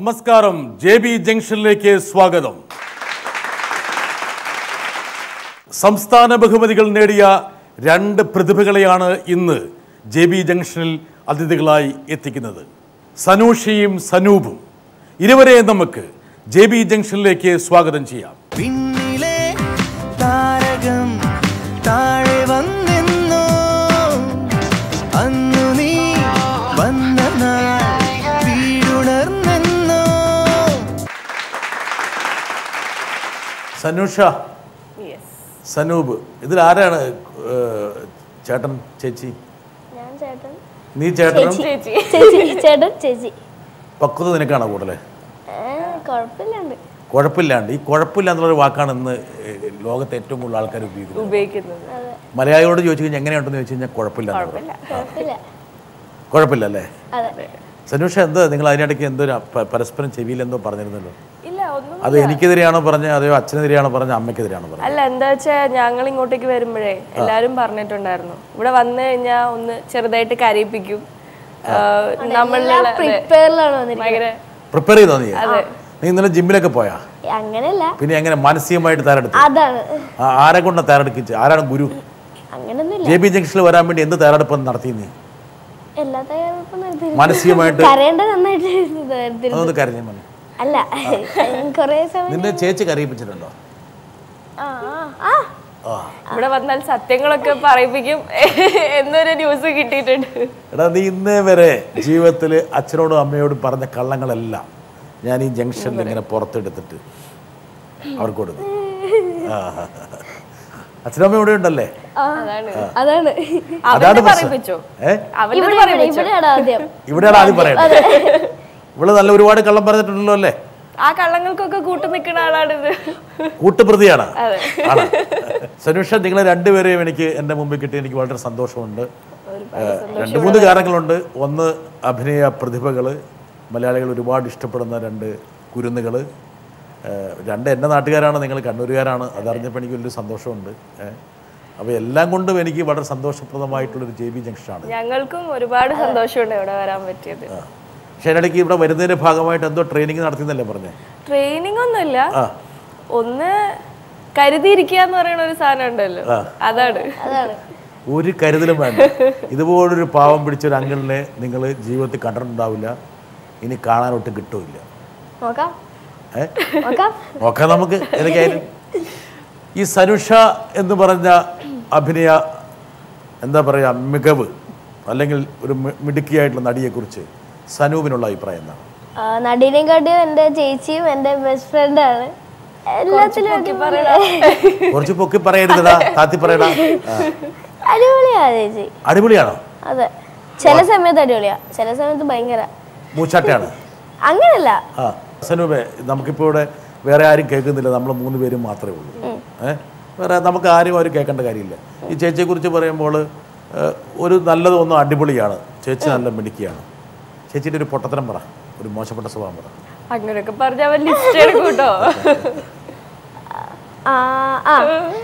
നമസ്കാരം J B ജംഗ്ഷനിലേക്ക് സ്വാഗതം സംസ്ഥാന ബഹുമതികൾ നേടിയ രണ്ട് പ്രതിഭകളെയാണ് ഇന്ന് ജെ ബി ജംഗ്ഷനിൽ അതിഥികളായി എത്തിക്കുന്നത് സനൂഷയും സനൂപും ഇരുവരെയും നമുക്ക് ജെ ബി ജംഗ്ഷനിലേക്ക് സ്വാഗതം ചെയ്യാം പിന്നിലെ താരകം താഴെ വന്നെന്നോ അന്നു നീ വന്ന നാൾ വീടുണർന്നെന്നോ സനൂഷ സനൂപ് ഇതിൽ ആരാണ് ഏഹ്, ചേട്ടൻ ചേച്ചി ഞാൻ ചേട്ടൻ നീ ചേട്ടനും ചേച്ചി ചേട്ടൻ ചേച്ചി പക്വത നിനക്കാണോ കൂടുതൽ ഏ, കുഴപ്പമില്ലാണ്ട് കുഴപ്പമില്ലാണ്ട് ഈ കുഴപ്പമില്ല എന്നുള്ളൊരു വാക്കാണ് ഇന്ന് ഏഹ്, ലോകത്തെ ഏറ്റവും കൂടുതൽ ആൾക്കാർ ഉപയോഗിക്കുന്നത് ഉപയോഗിക്കുന്നത് മലയാളിയോട് ചോദിച്ചു കഴിഞ്ഞാൽ എങ്ങനെയുണ്ടെന്ന് ചോദിച്ചു കഴിഞ്ഞാൽ കുഴപ്പമില്ല എന്ന് പറയും. കുഴപ്പമില്ല കുഴപ്പമില്ല അല്ലേ അതെ സനൂഷ എന്താ നിങ്ങൾ അതിനിടയ്ക്ക് എന്തോ ഒരു പ- പരസ്പരം ചെവിയിൽ എന്തോ പറഞ്ഞിരുന്നല്ലോ ഇല്ല ഒന്നും അത് എനിക്കെതിരെയാണോ പറഞ്ഞത് അതെയോ അച്ഛനെതിരെയാണോ പറഞ്ഞത് അമ്മയ്ക്കെതിരെയാണോ പറഞ്ഞത് അല്ല എന്താ വെച്ചാ ഞങ്ങൾ ഇങ്ങോട്ടേക്ക് വരുമ്പോഴേ എല്ലാരും പറഞ്ഞിട്ടുണ്ടായിരുന്നു ഇവിടെ വന്നു കഴിഞ്ഞാ ഒന്ന് ചെറുതായിട്ട് കരയിപ്പിക്കും ആഹ് നമ്മളിലുള്ള അതെ, പ്രിപ്പയറിലാണ് വന്നിരിക്കുന്നത് ഭയങ്കര പ്രിപ്പയർ ചെയ്തോ നീ നീ ഇന്നലെ ജിമ്മിലൊക്കെ പോയാ അങ്ങനെയല്ല പിന്നെ എങ്ങനെ മാനസികമായിട്ട് തയ്യാറെടുത്തു അതാണ് ആ, ആരെ കൊണ്ട് തയ്യാറെടുക്കിച്ച് ആരാണ് ഗുരു അങ്ങനൊന്നുമില്ല ജെ ബി ജംഗ്ഷനിൽ വരാൻ വേണ്ടി എന്ത് തയ്യാറെടുപ്പ് നടത്തി നീ എല്ലാ തയ്യാറെടുപ്പും നടത്തി മാനസികമായിട്ട് കരയേണ്ട നന്നായിട്ട് തയ്യാറെടുത്തിരുന്നു. അതൊന്ന് കരഞ്ഞു മതി അല്ല കൊറേ സമയം നിന്നെ ചേച്ചി കരയിപ്പിച്ചിട്ടുണ്ടോ ആ ആ, ആ ആ ഇവിടെ വന്നാൽ സത്യങ്ങളൊക്കെ പറയിപ്പിക്കും എന്നൊരു ന്യൂസ് കിട്ടിയിട്ടുണ്ട് എടാ നീ ഇന്നേ വരെ ജീവിതത്തിൽ അച്ഛനോടും അമ്മയോടും പറഞ്ഞ കള്ളങ്ങളെല്ലാം ഞാൻ ഈ ജംഗ്ഷനിൽ ഇങ്ങനെ പുറത്തെടുത്തിട്ട് അവർക്ക് കൊടുത്തു ആ. അച്ഛനും അമ്മയും ഇവിടെ ഉണ്ടല്ലേ അതാണ് അതാണ് അതാണ് അവനെ പ്രശ്നം പറയിപ്പിച്ചോ ഏ അവനെ ഇവിടെ പറയിപ്പിച്ചോ ഇവിടെയാണ് ആദ്യം ഇവിടെയാണ് ആദ്യം പറയണ്ടത് ഇവള് നല്ല ഒരുപാട് കള്ളം പറഞ്ഞിട്ടുണ്ടല്ലോ അല്ലേ ആ കള്ളങ്ങൾക്കൊക്കെ കൂട്ടു നിൽക്കുന്ന ആളാണിത് കൂട്ടുപ്രതിയാണ് ആണ് സനുഷ നിങ്ങൾ രണ്ടുപേരെയും എനിക്ക് എൻ്റെ മുമ്പിൽ കിട്ടി എനിക്ക് വളരെ സന്തോഷമുണ്ട് ഏഹ്, രണ്ട് മൂന്ന് കാരണങ്ങളുണ്ട് ഒന്ന് അഭിനയ പ്രതിഭകൾ മലയാളികൾ ഒരുപാട് ഇഷ്ടപ്പെടുന്ന രണ്ട് കുരുന്നുകൾ രണ്ട് എൻ്റെ നാട്ടുകാരാണ് നിങ്ങൾ കണ്ണൂരുകാരാണ് അതറിഞ്ഞപ്പോൾ എനിക്ക് വലിയൊരു സന്തോഷമുണ്ട് അപ്പോൾ എല്ലാം കൊണ്ടും എനിക്ക് വളരെ സന്തോഷപ്രദമായിട്ടുള്ളൊരു ജെ ബി ജംഗ്ഷനാണ് ഞങ്ങൾക്കും ഒരുപാട് സന്തോഷമുണ്ട് ഇവിടെ വരാൻ പറ്റിയത് പക്ഷേ അതിനിടയ്ക്ക് ഇവിടെ വരുന്നതിൻ്റെ ഭാഗമായിട്ട് എന്തോ ട്രെയിനിങ് നടത്തിയെന്നല്ലേ പറഞ്ഞേ ട്രെയിനിങ് ഒന്നുമില്ല ആ ഒന്ന് കരുതിയിരിക്കുക എന്ന് പറയുന്ന ഒരു സാധനം ഉണ്ടല്ലോ അതാണ് അതാണ് ഒരു കരുതലും വേണ്ട ഇതുപോലൊരു പാവം പിടിച്ച ഒരു അങ്കിളിനെ നിങ്ങൾ ജീവിതത്തിൽ കണ്ടിട്ടുണ്ടാവില്ല ഇനി കാണാനൊട്ടും കിട്ടുമില്ല നോക്കാം ഏ നോക്കാം നോക്കാം നമുക്ക് എനിക്കായാലും ഈ സനുഷ എന്ന് പറഞ്ഞ അഭിനയ എന്താ പറയുക മികവ് അല്ലെങ്കിൽ ഒരു മി- മിടുക്കിയായിട്ടുള്ള നടിയെക്കുറിച്ച് സനൂപിനുള്ള അഭിപ്രായം എന്താണ് ആ, നടീനെക്കാട്ടിയും എൻ്റെ ചേച്ചിയും എൻ്റെ ബെസ്റ്റ് ഫ്രണ്ടാണ് എല്ലാത്തിലും അടിപൊളി- കുറച്ച് പൊക്കി പറയരുതടാ താത്തി പറയടാ ആ. അടിപൊളിയാ ചേച്ചി അടിപൊളിയാണോ അതെ ചില സമയത്ത് അടിപൊളിയാ ചില സമയത്ത് ഭയങ്കര മൂച്ചാട്ടയാണ് അങ്ങനല്ല ആ സനൂപേ നമുക്കിപ്പോൾ ഇവിടെ വേറെ ആരും കേൾക്കുന്നില്ല നമ്മൾ മൂന്ന് പേരും മാത്രമേ ഉള്ളൂ ഏ വേറെ നമുക്ക് ആരും ആരും കേൾക്കേണ്ട കാര്യമില്ല ഈ ചേച്ചിയെക്കുറിച്ച് പറയുമ്പോൾ ഏഹ്, ഒരു നല്ലതൊന്നും അടിപൊളിയാണ് ചേച്ചി നല്ല മിടുക്കിയാണ് ചേച്ചിയുടെ ഒരു പൊട്ടത്തരം പറ ഒരു മോശപ്പെട്ട സ്വഭാവം പറ അങ്ങനെയൊക്കെ പറഞ്ഞ അവൻ ലിസ്റ്റ് എടുക്കും കേട്ടോ ആ ആ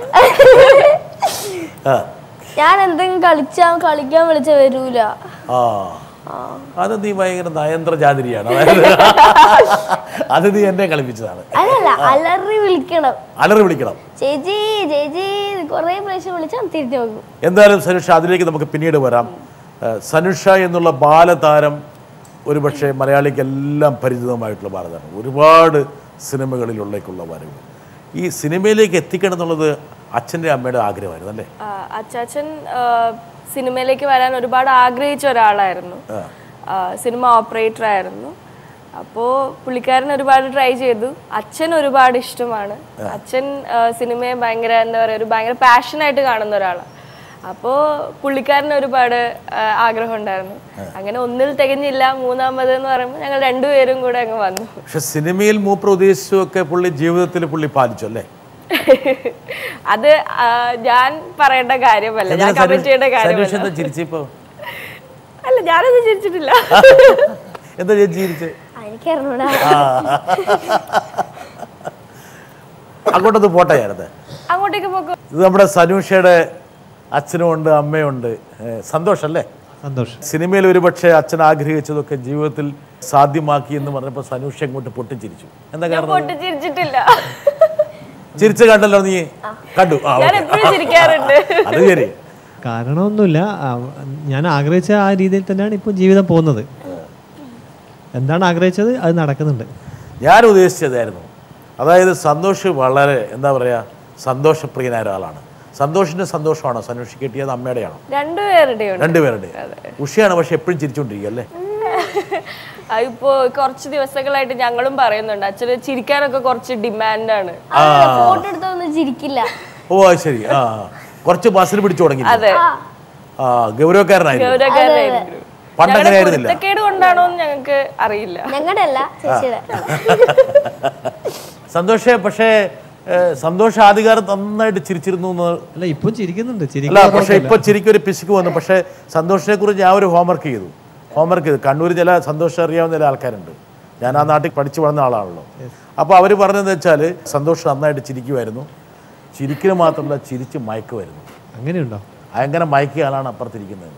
ആ ഞാൻ എന്തെങ്കിലും കളിച്ചാ കളിക്കാൻ വിളിച്ച വരൂല ആ അത് നീ ഭയങ്കര നയന്ത്ര ജാതിരിയാണ് അതായത് അത് നീ എന്നെ കളിപ്പിച്ചതാണ് അതല്ല അലറി വിളിക്കണം അലറി വിളിക്കണം ചേച്ചി ചേച്ചി കൊറേ പ്രാവശ്യം വിളിച്ചാൽ തിരിഞ്ഞു നോക്കും എന്തായാലും സനുഷ അതിലേക്ക് നമുക്ക് പിന്നീട് വരാം ഏഹ് സനുഷ എന്നുള്ള ബാലതാരം ഒരുപക്ഷെ മലയാളിക്കെല്ലാം പരിചിതമായിട്ടുള്ള ബാലതാരം ഒരുപാട് സിനിമകളിലുള്ളേക്കുള്ള വരവ് ഈ സിനിമയിലേക്ക് എത്തിക്കണം എന്നുള്ളത് അച്ഛൻ്റെ അമ്മയുടെ ആഗ്രഹമായിരുന്നു അല്ലേ ആ, അച്ചാച്ചൻ ആ, സിനിമയിലേക്ക് വരാൻ ഒരുപാട് ആഗ്രഹിച്ച ഒരാളായിരുന്നു ആ, സിനിമ ഓപ്പറേറ്റർ ആയിരുന്നു അപ്പോൾ പുള്ളിക്കാരൻ ഒരുപാട് ട്രൈ ചെയ്തു അച്ഛൻ ഒരുപാട് ഇഷ്ടമാണ് അച്ഛൻ ആ, സിനിമയെ ഭയങ്കര എന്താ പറയുക ഒരു ഭയങ്കര പാഷനായിട്ട് കാണുന്ന ഒരാളാണ് അപ്പോൾ പുള്ളിക്കാരന് ഒരുപാട് ആ, ആഗ്രഹം ഉണ്ടായിരുന്നു അങ്ങനെ ഒന്നിൽ തികഞ്ഞില്ല മൂന്നാമത് എന്ന് പറയുമ്പോൾ ഞങ്ങൾ രണ്ടുപേരും കൂടെ അങ്ങ് വന്നു പക്ഷെ സിനിമയിൽ മൂപ്പർ ഉദ്ദേശിച്ചതൊക്കെ പുള്ളി ജീവിതത്തിൽ പുള്ളി പാലിച്ചു അല്ലേ അത് ആ, ഞാൻ പറയേണ്ട കാര്യമല്ല ഞാൻ കമന്റ് ചെയ്യേണ്ട സനുഷ കാര്യമല്ല എന്താ ചിരിച്ചിപ്പോ അല്ല ഞാനൊന്നും ചിരിച്ചിട്ടില്ല എന്താ ചേച്ചി ചിരിച്ച് എനിക്ക് അറിഞ്ഞൂടാ അങ്ങോട്ടൊന്ന് പോട്ടെ ഞാനത് അങ്ങോട്ടേക്ക് പോക്കോ ഇത് നമ്മുടെ സനൂഷയുടെ അച്ഛനും ഉണ്ട് അമ്മയും ഉണ്ട് ഏഹ് സന്തോഷല്ലേ സന്തോഷം സിനിമയിൽ ഒരുപക്ഷെ അച്ഛൻ ആഗ്രഹിച്ചതൊക്കെ ജീവിതത്തിൽ സാധ്യമാക്കി എന്ന് പറഞ്ഞപ്പോൾ സനൂഷ് അങ്ങോട്ട് പൊട്ടിച്ചിരിച്ചു എന്താ ഞാൻ കാരണം പൊട്ടിച്ചിരിച്ചിട്ടില്ല ചിരിച്ച് കണ്ടല്ലോ നീ കണ്ടു ആ ഞാൻ ഓക്കേ. എപ്പോഴും ചിരിക്കാറുണ്ട് അത് ശരി കാരണമൊന്നുമില്ല ആ, ഞാൻ ആഗ്രഹിച്ച ആ രീതിയിൽ തന്നെയാണ് ഇപ്പോൾ ജീവിതം പോകുന്നത് എന്താണ് ആഗ്രഹിച്ചത് അത് നടക്കുന്നുണ്ട് ഞാൻ ഉദ്ദേശിച്ചതായിരുന്നു അതായത് സന്തോഷ് വളരെ എന്താ പറയുക സന്തോഷപ്രിയനായ ഒരാളാണ് സന്തോഷിന്റെ സന്തോഷമാണോ സനൂഷ് കിട്ടിയത് അമ്മയുടെയാണോ രണ്ടുപേരുടെയും ഉണ്ട് രണ്ടുപേരുടെ ഉഷയാണ് പക്ഷെ എപ്പോഴും ചിരിച്ചുകൊണ്ടിരിക്കുക അല്ലേ അതിപ്പോ കുറച്ച് ദിവസങ്ങളായിട്ട് ഞങ്ങളും പറയുന്നുണ്ട് അച്ഛന് ചിരിക്കാനൊക്കെ കുറച്ച് ഡിമാൻഡാണ് ഫോട്ടോ എടുത്തൊന്നും ചിരിക്കില്ല ഓ അത് ശരി ആ ആ. കുറച്ച് ബസ്സിൽ പിടിച്ചു തുടങ്ങി അതെ ആ ഗൗരവക്കാരനായിരുന്നു ഗൗരവക്കാരനായിരുന്നു പണ്ട് ഞങ്ങളുടെ അങ്ങനെയായിരുന്നില്ല കുരുത്തക്കേട് കൊണ്ടാണോ എന്ന് ഞങ്ങൾക്ക് അറിയില്ല ഞങ്ങളുടെ അല്ല ചേച്ചിയുടെ സന്തോഷേ പക്ഷേ ഏഹ്, സന്തോഷ് ആദ്യകാലം നന്നായിട്ട് ചിരിച്ചിരുന്നു എന്ന് അല്ല ഇപ്പം ചിരിക്കുന്നുണ്ട് അല്ല ചിരിക്കുന്ന പക്ഷെ ഇപ്പൊ ചിരിക്കൊരു പിശുക്ക് വന്നു പക്ഷെ സന്തോഷിനെ കുറിച്ച് ഞാൻ ഒരു ഹോംവർക്ക് ചെയ്തു ഹോംവർക്ക് ചെയ്തു കണ്ണൂർ ചില സന്തോഷം അറിയാവുന്ന ചില ആൾക്കാരുണ്ട് ഞാൻ ആ നാട്ടിൽ പഠിച്ചു വളർന്ന ആളാണല്ലോ അപ്പോൾ അവർ പറഞ്ഞതെന്ന് വെച്ചാൽ സന്തോഷം നന്നായിട്ട് ചിരിക്കുമായിരുന്നു ചിരിക്കൽ മാത്രമല്ല ചിരിച്ച് മയക്കുമായിരുന്നു അങ്ങനെയുണ്ടോ അങ്ങനെ മയക്കിയ ആളാണ് അപ്പുറത്തിരിക്കുന്നത്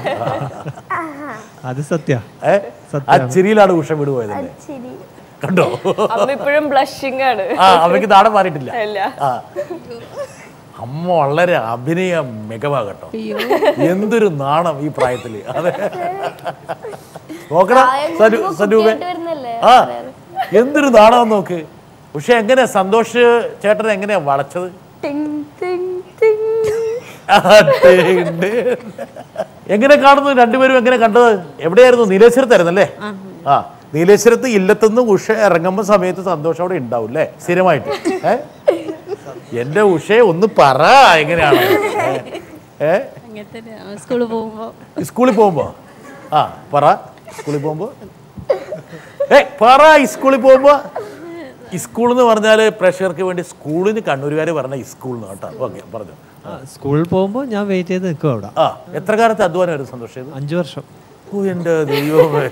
അത് സത്യ ഏ ആ ചിരിയിലാണ് ഉഷ വിടുപോയത് ശരി കണ്ടോ അമ്മ ഇപ്പോഴും ബ്ലഷിംഗ് ആണ് ആ അവയ്ക്ക് നാടൻ മാറിയിട്ടില്ല അല്ല ആ അമ്മ വളരെ അഭിനയ മികവാകട്ടോ എന്തൊരു നാണം ഈ പ്രായത്തില് അതെ നോക്കണ സനു സനൂപെ കുട്ടിയായിട്ട് വരുന്നല്ലേ ആ എന്തൊരു നാണം നോക്ക് പക്ഷെ എങ്ങനെ സന്തോഷ് ചേട്ടൻ എങ്ങനെയാ വളച്ചത് ടിങ് ടിങ് ടിങ് ആ, ടേണ്ട്. എങ്ങനെ കാണുന്നു രണ്ടുപേരും എങ്ങനെ കണ്ടത് എവിടെയായിരുന്നു നീലേശ്വരത്തായിരുന്നു അല്ലേ ആ നീലേശ്വരത്ത് ഇല്ലത്തുനിന്ന് ഉഷ ഇറങ്ങുമ്പോ സമയത്ത് സന്തോഷം അവിടെ ഉണ്ടാവും അല്ലേ സ്ഥിരമായിട്ട് ഏ എന്റെ ഉഷയെ ഒന്ന് പറ എങ്ങനെയാണ് ഏ? ഏ സ്കൂളിൽ പോകുമ്പോൾ സ്കൂളിൽ പോകുമ്പോ ആ പറ സ്കൂളിൽ പോകുമ്പോ ഏ പറ സ്കൂളിൽ പോകുമ്പോ സ്കൂൾ എന്ന് പറഞ്ഞാല് പ്രേക്ഷകർക്ക് വേണ്ടി സ്കൂളിന് കണ്ണൂരുകാർ പറഞ്ഞ സ്കൂൾ എന്ന് കേട്ടോ ഓക്കെ പറഞ്ഞു സ്കൂളിൽ പോകുമ്പോൾ ഞാൻ വെയിറ്റ് ചെയ്ത് നിൽക്കും അവിടെ ആ എത്ര കാലത്ത് അധ്വാനമായിരുന്നു സന്തോഷം ചെയ്ത് അഞ്ചു വർഷം ഓ എൻ്റെ ദൈവമേ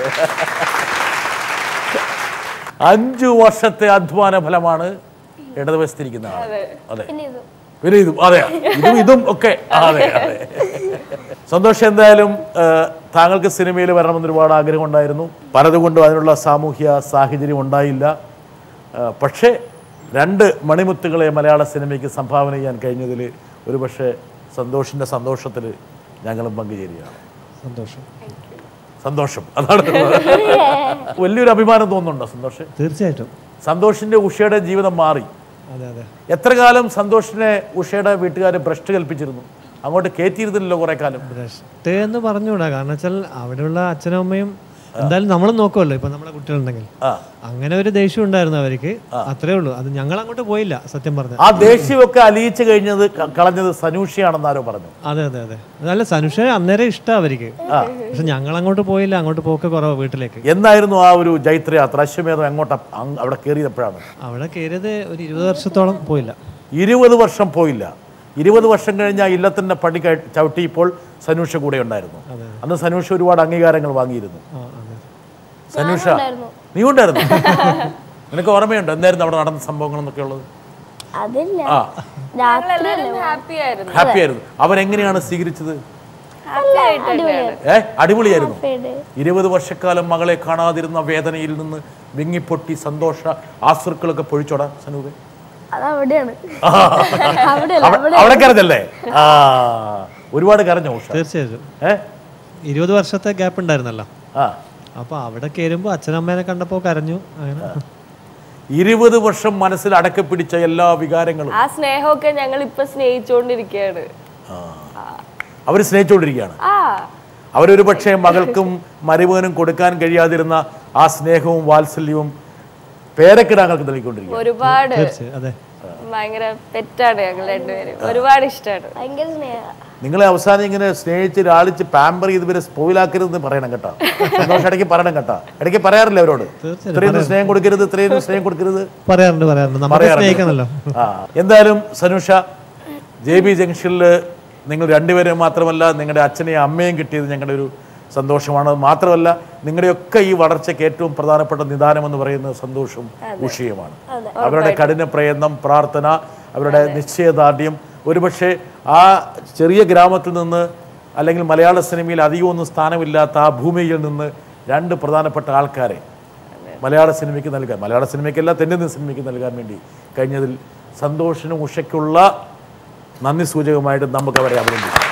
അഞ്ചു വർഷത്തെ അധ്വാന ഫലമാണ് ഇടതുവശത്തിരിക്കുന്ന ആൾ അതെ പിന്നെ ഇത് പിന്നെ ഇതും അതെ ഇതും ഇതും ഒക്കെ ആ, അതെ അതെ സന്തോഷം എന്തായാലും ആ, താങ്കൾക്ക് സിനിമയിൽ വരണമെന്ന് ഒരുപാട് ആഗ്രഹം ഉണ്ടായിരുന്നു പലതുകൊണ്ടും അതിനുള്ള സാമൂഹ്യ സാഹചര്യം ഉണ്ടായില്ല ആ, പക്ഷേ രണ്ട് മണിമുത്തുകളെ മലയാള സിനിമയ്ക്ക് സംഭാവന ചെയ്യാൻ കഴിഞ്ഞതിൽ ഒരുപക്ഷെ സന്തോഷിൻ്റെ സന്തോഷത്തിൽ ഞങ്ങളും പങ്കുചേരുകയാണ് സന്തോഷം സന്തോഷം അതാണ് വലിയൊരു അഭിമാനം തോന്നുന്നുണ്ടോ സന്തോഷ് തീർച്ചയായിട്ടും സന്തോഷിൻ്റെ ഉഷയുടെ ജീവിതം മാറി അതെ അതെ എത്ര കാലം സന്തോഷിനെ ഉഷയുടെ വീട്ടുകാർ ഭ്രഷ്ട് കൽപ്പിച്ചിരുന്നു അങ്ങോട്ട് കയറ്റിയിരുന്നില്ലല്ലോ കുറെ കാലം ഭ്രഷ്ട് എന്ന് പറഞ്ഞുകൂടാ കാരണം വെച്ചാൽ അവിടെയുള്ള അച്ഛനും അമ്മയും എന്തായാലും നമ്മൾ നോക്കുമല്ലോ ഇപ്പൊ നമ്മുടെ കുട്ടികളുണ്ടെങ്കിൽ ആ അങ്ങനെ ഒരു ദേഷ്യം ഉണ്ടായിരുന്നു അവർക്ക് അത്രേ ഉള്ളൂ അത് ഞങ്ങൾ അങ്ങോട്ട് പോയില്ല സത്യം പറഞ്ഞ ആ ദേഷ്യമൊക്കെ അലിയിച്ചു കഴിഞ്ഞത് ക- കളഞ്ഞത് സനൂഷിയാണെന്ന് ആരോ പറഞ്ഞു അതെ അതെ അതെ അതല്ല സനുഷ അന്നേരം ഇഷ്ടം അവർക്ക് പക്ഷെ ഞങ്ങൾ അങ്ങോട്ട് പോയില്ല അങ്ങോട്ട് പോക്ക് കുറവ് വീട്ടിലേക്ക് എന്നായിരുന്നു ആ ഒരു ജൈത്രയാത്ര അശ്വമേധം എങ്ങോട്ടാ അങ് അവിടെ കയറിയപ്പോഴാണ് അവിടെ കയറിയത് ഒരു ഇരുപത് വർഷത്തോളം പോയില്ല ഇരുപത് വർഷം പോയില്ല ഇരുപത് വർഷം കഴിഞ്ഞ് ആ ഇല്ലത്തിൻ്റെ പടി കയ- ചവിട്ടിയപ്പോൾ സനൂഷ കൂടെ ഉണ്ടായിരുന്നു അന്ന് സനൂഷ ഒരുപാട് അംഗീകാരങ്ങൾ വാങ്ങിയിരുന്നു ആ അതെ സനൂഷ നീ ഉണ്ടായിരുന്നു നിനക്ക് ഓർമ്മയുണ്ടോ എന്തായിരുന്നു അവിടെ നടന്ന സംഭവങ്ങൾ എന്നൊക്കെ ഉള്ളത് അതില്ല ആ ഞങ്ങളെല്ലാവരും ഹാപ്പി ആയിരുന്നു ഹാപ്പി ആയിരുന്നു അവരെങ്ങനെയാണ് സ്വീകരിച്ചത് ഹാപ്പി ആയിട്ട് തന്നെയാണ് ഏ അടിപൊളിയായിരുന്നു പേട് ഇരുപത് വർഷക്കാലം മകളെ കാണാതിരുന്ന വേദനയിൽ നിന്ന് വിങ്ങിപ്പൊട്ടി സന്തോഷ ആശ്രുക്കളൊക്കെ പൊഴിച്ചോടാ സനൂപെ അതവിടെയാണ് അവിടെ അവ- അവിടെ കരഞ്ഞല്ലേ ആ ഒരുപാട് കരഞ്ഞോ ഉഷ തീർച്ചയായിട്ടും ഏ ഇരുപത് വർഷത്തെ ഗ്യാപ്പ് ഉണ്ടായിരുന്നല്ലോ ആ അപ്പൊ അവിടെ കയറുമ്പോൾ അച്ഛനമ്മേനെ കണ്ടപ്പോൾ കരഞ്ഞു അങ്ങനെ ഇരുപത് വർഷം മനസ്സിൽ അടക്കി പിടിച്ച എല്ലാ വികാരങ്ങളും ആ സ്നേഹമൊക്കെ ഞങ്ങൾ ഇപ്പൊ സ്നേഹിച്ചുകൊണ്ടിരിക്കുകയാണ് അവർ സ്നേഹിച്ചുകൊണ്ടിരിക്കുകയാണ് ആ അവരൊരു പക്ഷേ മകൾക്കും മരുമകനും കൊടുക്കാൻ കഴിയാതിരുന്ന ആ സ്നേഹവും വാത്സല്യവും പേരക്കിടാങ്ങൾക്ക് നൽകിക്കൊണ്ടിരിക്കുക ഒരുപാട് തീർച്ചയായും അതെ ഭയങ്കര പെറ്റാണ് ഞങ്ങൾ രണ്ടുപേരും ഒരുപാട് ഇഷ്ടമാണ് ഭയങ്കര സ്നേഹ നിങ്ങളെ അവസാനം ഇങ്ങനെ സ്നേഹിച്ച് ലാളിച്ച് പാമ്പർ ചെയ്ത് ഇവരെ സ്പോയിലാക്കരുതെന്ന് പറയണം കേട്ടോ സന്തോഷം ഇടയ്ക്ക് പറയണം കേട്ടോ ഇടയ്ക്ക് പറയാറില്ല അവരോട് തീർച്ചയായും ഇത്രയൊന്നും സ്നേഹം കൊടുക്കരുത് ഇത്രയൊന്നും സ്നേഹം കൊടുക്കരുത് പറയാറുണ്ട് പറയാറുണ്ട് നമുക്ക് പറയാറുണ്ട്. സ്നേഹിക്കണല്ലോ ആ എന്തായാലും സനുഷ ജെ ബി ജംഗ്ഷനിൽ നിങ്ങൾ രണ്ടുപേരും മാത്രമല്ല നിങ്ങളുടെ അച്ഛനെയും അമ്മയും കിട്ടിയത് ഞങ്ങളുടെ ഒരു സന്തോഷമാണ് അത് മാത്രമല്ല നിങ്ങളുടെയൊക്കെ ഈ വളർച്ചയ്ക്ക് ഏറ്റവും പ്രധാനപ്പെട്ട നിദാനം എന്ന് പറയുന്നത് സന്തോഷവും ഉഷിയുമാണ് അവരുടെ കഠിന പ്രയത്നം പ്രാർത്ഥന അവരുടെ നിശ്ചയദാർഢ്യം ഒരുപക്ഷെ ആ ചെറിയ ഗ്രാമത്തിൽ നിന്ന് അല്ലെങ്കിൽ മലയാള സിനിമയിൽ അധികമൊന്നും സ്ഥാനമില്ലാത്ത ആ ഭൂമിയിൽ നിന്ന് രണ്ട് പ്രധാനപ്പെട്ട ആൾക്കാരെ മലയാള സിനിമയ്ക്ക് നൽകാൻ മലയാള സിനിമയ്ക്കല്ല തെന്നിന്ത്യൻ സിനിമയ്ക്ക് നൽകാൻ വേണ്ടി കഴിഞ്ഞതിൽ സന്തോഷിനും ഉഷയ്ക്കുള്ള നന്ദി സൂചകമായിട്ട് നമുക്ക് അവരെ അഭിനന്ദിക്കാം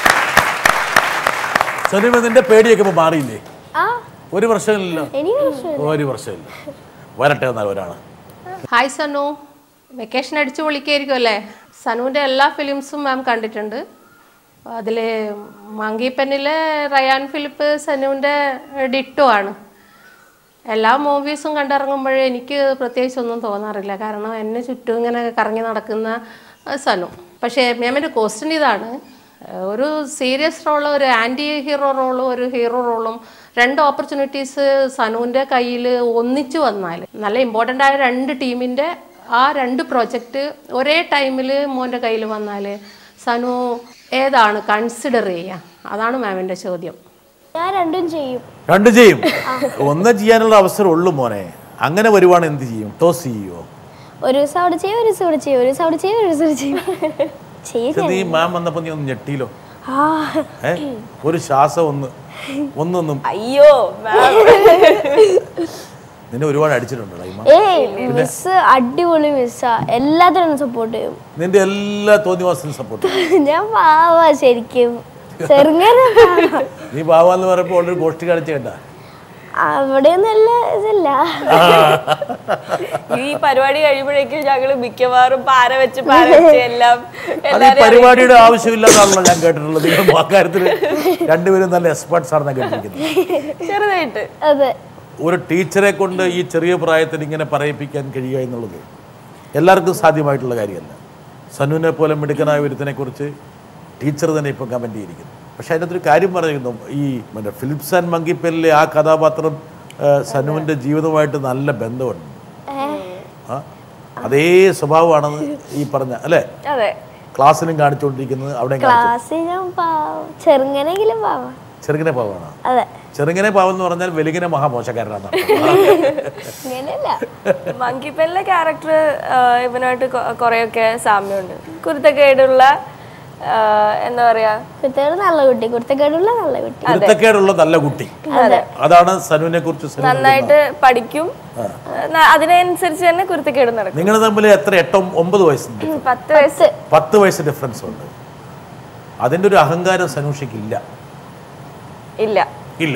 സനിമ നിന്റെ പേടിയൊക്കെ ഇപ്പോൾ മാറിയില്ലേ ആ ഒരു വർഷമില്ല എനിക്ക് പ്രശ്നം ഒരു വർഷമില്ല വരട്ടെ എന്നാൽ ഒരാണ് ഹായ് സനു വെക്കേഷൻ അടിച്ചു പൊളിക്കായിരിക്കും അല്ലേ സനുവിൻ്റെ എല്ലാ ഫിലിംസും മാം കണ്ടിട്ടുണ്ട് അതിൽ മങ്കി പെന്നിലെ റയാൻ ഫിലിപ്പ് സനുവിൻ്റെ ഡിറ്റോ ആണ് എല്ലാ മൂവീസും കണ്ടിറങ്ങുമ്പോഴേ എനിക്ക് പ്രത്യേകിച്ച് ഒന്നും തോന്നാറില്ല കാരണം എന്നെ ചുറ്റും ഇങ്ങനെ കറങ്ങി നടക്കുന്ന ആ, സനു പക്ഷേ മാമിൻ്റെ ക്വസ്റ്റ്യൻ ഇതാണ് ഏഹ് ഒരു സീരിയസ് റോള് ഒരു ആൻറ്റി ഹീറോ റോളും ഒരു ഹീറോ റോളും രണ്ട് ഓപ്പർച്യൂണിറ്റീസ് സനുവിൻ്റെ കയ്യിൽ ഒന്നിച്ചു വന്നാൽ നല്ല ഇമ്പോർട്ടൻ്റ് ആയ രണ്ട് ടീമിൻ്റെ ആ രണ്ട് പ്രൊജക്റ്റ് ഒരേ ടൈമിൽ മോൻ്റെ കയ്യിൽ വന്നാൽ സനു ഏതാണ് കൺസിഡർ ചെയ്യുക അതാണ് മാമിൻ്റെ ചോദ്യം ഞാൻ രണ്ടും ചെയ്യും രണ്ട് ചെയ്യും ഒന്ന് ചെയ്യാനുള്ള അവസരം ഉള്ളു മോനെ അങ്ങനെ വരുവാണ് എന്ത് ചെയ്യും ടോസ് ചെയ്യോ ഒരു ദിവസം അവിടെ ചെയ്യും ഒരു ദിവസം ഇവിടെ ചെയ്യും ഒരു ദിവസം അവിടെ ചെയ്യും ഒരു ദിവസം ഇവിടെ ചെയ്യും ചെയ്യും പക്ഷെ നീ മാം വന്നപ്പോ നീ ഒന്ന് ഞെട്ടിയില്ലോ ആ ഏ ഒരു ശ്വാസം ഒന്ന് ഒന്നൊന്നും അയ്യോ മാം നിന്നെ ഒരുപാട് അടിച്ചിട്ടുണ്ടോ ഇമ്മ ഏയ് മിസ് അടിപൊളി മിസ്സാ എല്ലാത്തിനും സപ്പോർട്ട് ചെയ്യും നിന്റെ എല്ലാ തോന്നിവാസത്തിനും സപ്പോർട്ട് ഞാൻ പാവാ ശരിക്കും ചെറുങ്ങനെ പാവാ. നീ പാവാന്ന് പറയുമ്പോൾ ഓൾറെഡി ഗോഷ്ടി കാണിച്ച കണ്ട അവിടെയൊന്നല്ല ഇതില്ല ഈ പരിപാടി കഴിയുമ്പോഴേക്കും ഞങ്ങള് മിക്കവാറും പാര വെച്ച് പാര വെച്ച് എല്ലാം അത് ഈ എല്ലാരും പരിപാടിയുടെ ആവശ്യമില്ലാതാണല്ലോ ഞാൻ കേട്ടിട്ടുള്ളത് നിങ്ങൾ ആ കാര്യത്തിൽ രണ്ടുപേരും നല്ല എക്സ്പേർട്സ് ആണെന്ന് കേട്ടിരിക്കുന്നത് ചെറുതായിട്ട് അതെ ഒരു ടീച്ചറെ കൊണ്ട് ഈ ചെറിയ പ്രായത്തിൽ ഇങ്ങനെ പറയിപ്പിക്കാൻ കഴിയുക എന്നുള്ളത് എല്ലാവർക്കും സാധ്യമായിട്ടുള്ള കാര്യമല്ല സനുവിനെ പോലെ മിടുക്കനായ ഒരുത്തിനെ കുറിച്ച് ടീച്ചർ തന്നെ ഇപ്പം കമൻ്റ് ചെയ്തിരിക്കുന്നു പക്ഷേ അതിനകത്തൊരു കാര്യം പറയുന്നു ഈ മറ്റേ ഫിലിപ്സ് ആൻഡ് മങ്കിപ്പേലിലെ ആ കഥാപാത്രം ആ, സനുവിൻ്റെ ജീവിതവുമായിട്ട് നല്ല ബന്ധമുണ്ട് ആ അതേ സ്വഭാവമാണെന്ന് ഈ പറഞ്ഞ അല്ലേ അതെ ക്ലാസ്സിലും കാണിച്ചുകൊണ്ടിരിക്കുന്നത് അവിടെയും കാണിച്ചു ക്ലാസ്സിൽ ഞാൻ പാവം ചെറുങ്ങനെങ്കിലും പാവാ ചെറുങ്ങനെ പാവമാണ് അതെ ചെറുങ്ങനെ പാവം എന്ന് പറഞ്ഞാൽ വെലുകിനെ മഹാമോശക്കാരനാണ് ഇങ്ങനെയല്ല മങ്കിപ്പല്ലിലെ ക്യാരക്ടർ ഇവനായിട്ട് കൊ- കുറെയൊക്കെ സാമ്യമുണ്ട് കുരുത്തക്കേടുള്ള ആ, എന്താ പറയാ കുരുത്തക്കേട് നല്ല കുട്ടി കുരുത്തക്കേടുള്ള നല്ല കുട്ടി കുരുത്തക്കേടുള്ള നല്ല കുട്ടി അതാണ് സനുവിനെ കുറിച്ച് സനു നന്നായിട്ട് പഠിക്കും ന- അതിനനുസരിച്ച് തന്നെ കുരുത്തക്കേട് നടക്കും നിങ്ങൾ തമ്മിൽ എത്ര എട്ടോ ഒമ്പത് വയസ്സുണ്ട് പത്ത് വയസ്സ് പത്ത് വയസ്സ് ഡിഫറൻസ് ഉണ്ട് അതിൻ്റെ ഒരു അഹങ്കാരം സനൂഷയ്ക്കില്ല ഇല്ല ഇല്ല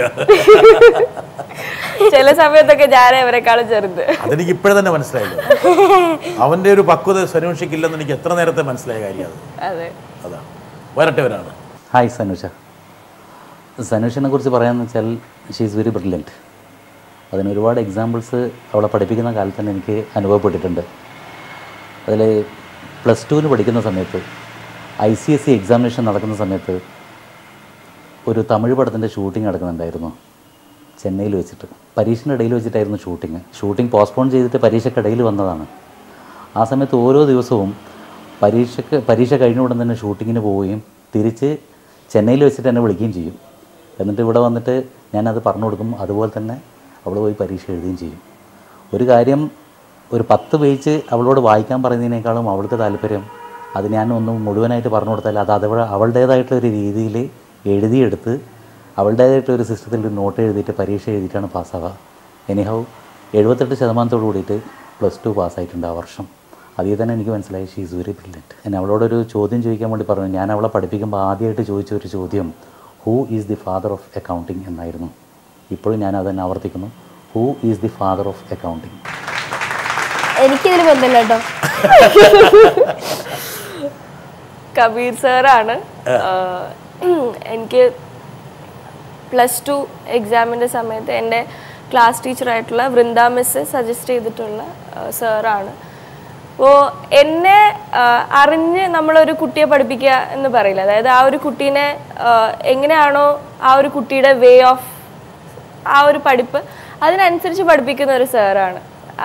ചില സമയത്തൊക്കെ ഞാൻ ഇവരെക്കാളും ചെറുത് അതെനിക്ക് ഇപ്പോഴേ തന്നെ മനസ്സിലായില്ല അവൻ്റെ ഒരു പക്വത സനൂഷയ്ക്കില്ലെന്ന് എനിക്ക് എത്ര നേരത്തെ മനസ്സിലായ കാര്യം അത് അതെ അതാണ് വരട്ടവരാണ് ഹായ് സനുഷ സനുഷിനെ കുറിച്ച് പറയാമെന്ന് വെച്ചാൽ ഷീ ഈസ് വെരി ബ്രില്യൻറ്റ് അതിന് ഒരുപാട് എക്സാമ്പിൾസ് അവളെ പഠിപ്പിക്കുന്ന കാലത്ത് തന്നെ എനിക്ക് അനുഭവപ്പെട്ടിട്ടുണ്ട് അതിൽ പ്ലസ് ടുവിന് പഠിക്കുന്ന സമയത്ത് I C S C examination നടക്കുന്ന സമയത്ത് ഒരു തമിഴ് പടത്തിൻ്റെ ഷൂട്ടിംഗ് നടക്കുന്നുണ്ടായിരുന്നു ചെന്നൈയിൽ വെച്ചിട്ട് പരീക്ഷയുടെ ഇടയിൽ വെച്ചിട്ടായിരുന്നു ഷൂട്ടിങ് ഷൂട്ടിംഗ് പോസ്റ്റ്പോൺ ചെയ്തിട്ട് പരീക്ഷയ്ക്കിടയിൽ വന്നതാണ് ആ സമയത്ത് ഓരോ ദിവസവും പരീക്ഷയ്ക്ക് പരീക്ഷ കഴിഞ്ഞ ഉടൻ തന്നെ ഷൂട്ടിങ്ങിന് പോവുകയും തിരിച്ച് ചെന്നൈയിൽ വെച്ചിട്ട് എന്നെ വിളിക്കുകയും ചെയ്യും എന്നിട്ട് ഇവിടെ വന്നിട്ട് ഞാനത് പറഞ്ഞു കൊടുക്കും അതുപോലെ തന്നെ അവൾ പോയി പരീക്ഷ എഴുതുകയും ചെയ്യും ഒരു കാര്യം ഒരു പത്ത് പേജ് അവളോട് വായിക്കാൻ പറയുന്നതിനേക്കാളും അവൾക്ക് താല്പര്യം അത് ഞാൻ ഒന്ന് മുഴുവനായിട്ട് പറഞ്ഞു കൊടുത്താൽ അത് അതവ അവളുടേതായിട്ടുള്ള ഒരു രീതിയിൽ എഴുതിയെടുത്ത് അവളുടേതായിട്ട് ഒരു സിസ്റ്റത്തിൽ ഒരു നോട്ട് എഴുതിയിട്ട് പരീക്ഷ എഴുതിയിട്ടാണ് പാസ്സാവുക എനിഹൗ എഴുപത്തെട്ട് ശതമാനത്തോട് കൂടിയിട്ട് പ്ലസ് ടു പാസ്സായിട്ടുണ്ട് ആ വർഷം അതിൽ തന്നെ എനിക്ക് മനസ്സിലായി ഷീ ഈസ് വെരി ബ്രില്യൻറ്റ് ഞാൻ അവളോടൊരു ചോദ്യം ചോദിക്കാൻ വേണ്ടി പറഞ്ഞു ഞാൻ അവളെ പഠിപ്പിക്കുമ്പോൾ ആദ്യമായിട്ട് ചോദിച്ച ഒരു ചോദ്യം who is the father of accounting എന്നായിരുന്നു ഇപ്പോഴും ഞാൻ അത് തന്നെ ആവർത്തിക്കുന്നു who is the father of accounting എനിക്കിതിൽ ബന്ധമില്ല കേട്ടോ കബീർ സാറാണ് എനിക്ക് പ്ലസ് ടു എക്സാമിൻ്റെ സമയത്ത് എൻ്റെ ക്ലാസ് ടീച്ചറായിട്ടുള്ള വൃന്ദ മിസ് സജസ്റ്റ് ചെയ്തിട്ടുള്ള സാറാണ് അപ്പോൾ എന്നെ ആ, അറിഞ്ഞ് നമ്മളൊരു കുട്ടിയെ പഠിപ്പിക്കുക എന്ന് പറയില്ല അതായത് ആ ഒരു കുട്ടീനെ ആ, എങ്ങനെയാണോ ആ ഒരു കുട്ടിയുടെ വേ ഓഫ് ആ ഒരു പഠിപ്പ് അതിനനുസരിച്ച് പഠിപ്പിക്കുന്ന ഒരു സാറാണ്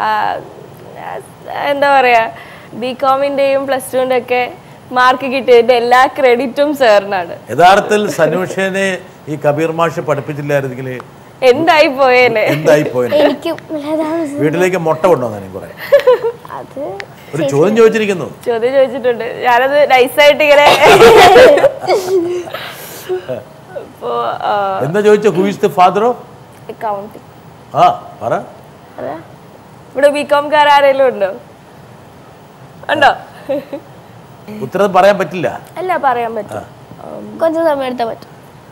എന്താ പറയുക ബി കോമിൻ്റെയും പ്ലസ് ടുവിൻ്റെ ഒക്കെ മാർക്ക് കിട്ടിയതിൻ്റെ എല്ലാ ക്രെഡിറ്റും സാറിനാണ് യഥാർത്ഥത്തിൽ സനൂഷനെ ഈ കബീർ മാഷ് പഠിപ്പിച്ചില്ലായിരുന്നെങ്കിൽ എന്തായി പോയേനെ എന്തായി പോയത് എനിക്കും ലതാ മിസ് വീട്ടിലേക്ക് മുട്ട കൊണ്ടുവന്നെ കുറെ അത് ഒരു ചോദ്യം ചോദിച്ചിരിക്കുന്നു ചോദ്യം ചോദിച്ചിട്ടുണ്ട് ഞാനത് നൈസായിട്ട് ഇങ്ങനെ അപ്പോൾ എന്താ ചോദിച്ചോ who is the father of accounting ആ പറ ഇവിടെ ബി കോംകാർ ആരെങ്കിലും ഉണ്ടോ ഉണ്ടോ ഉത്തരം പറയാൻ പറ്റില്ല അല്ല പറയാൻ പറ്റും കുറച്ച് സമയം എടുത്താൽ പറ്റും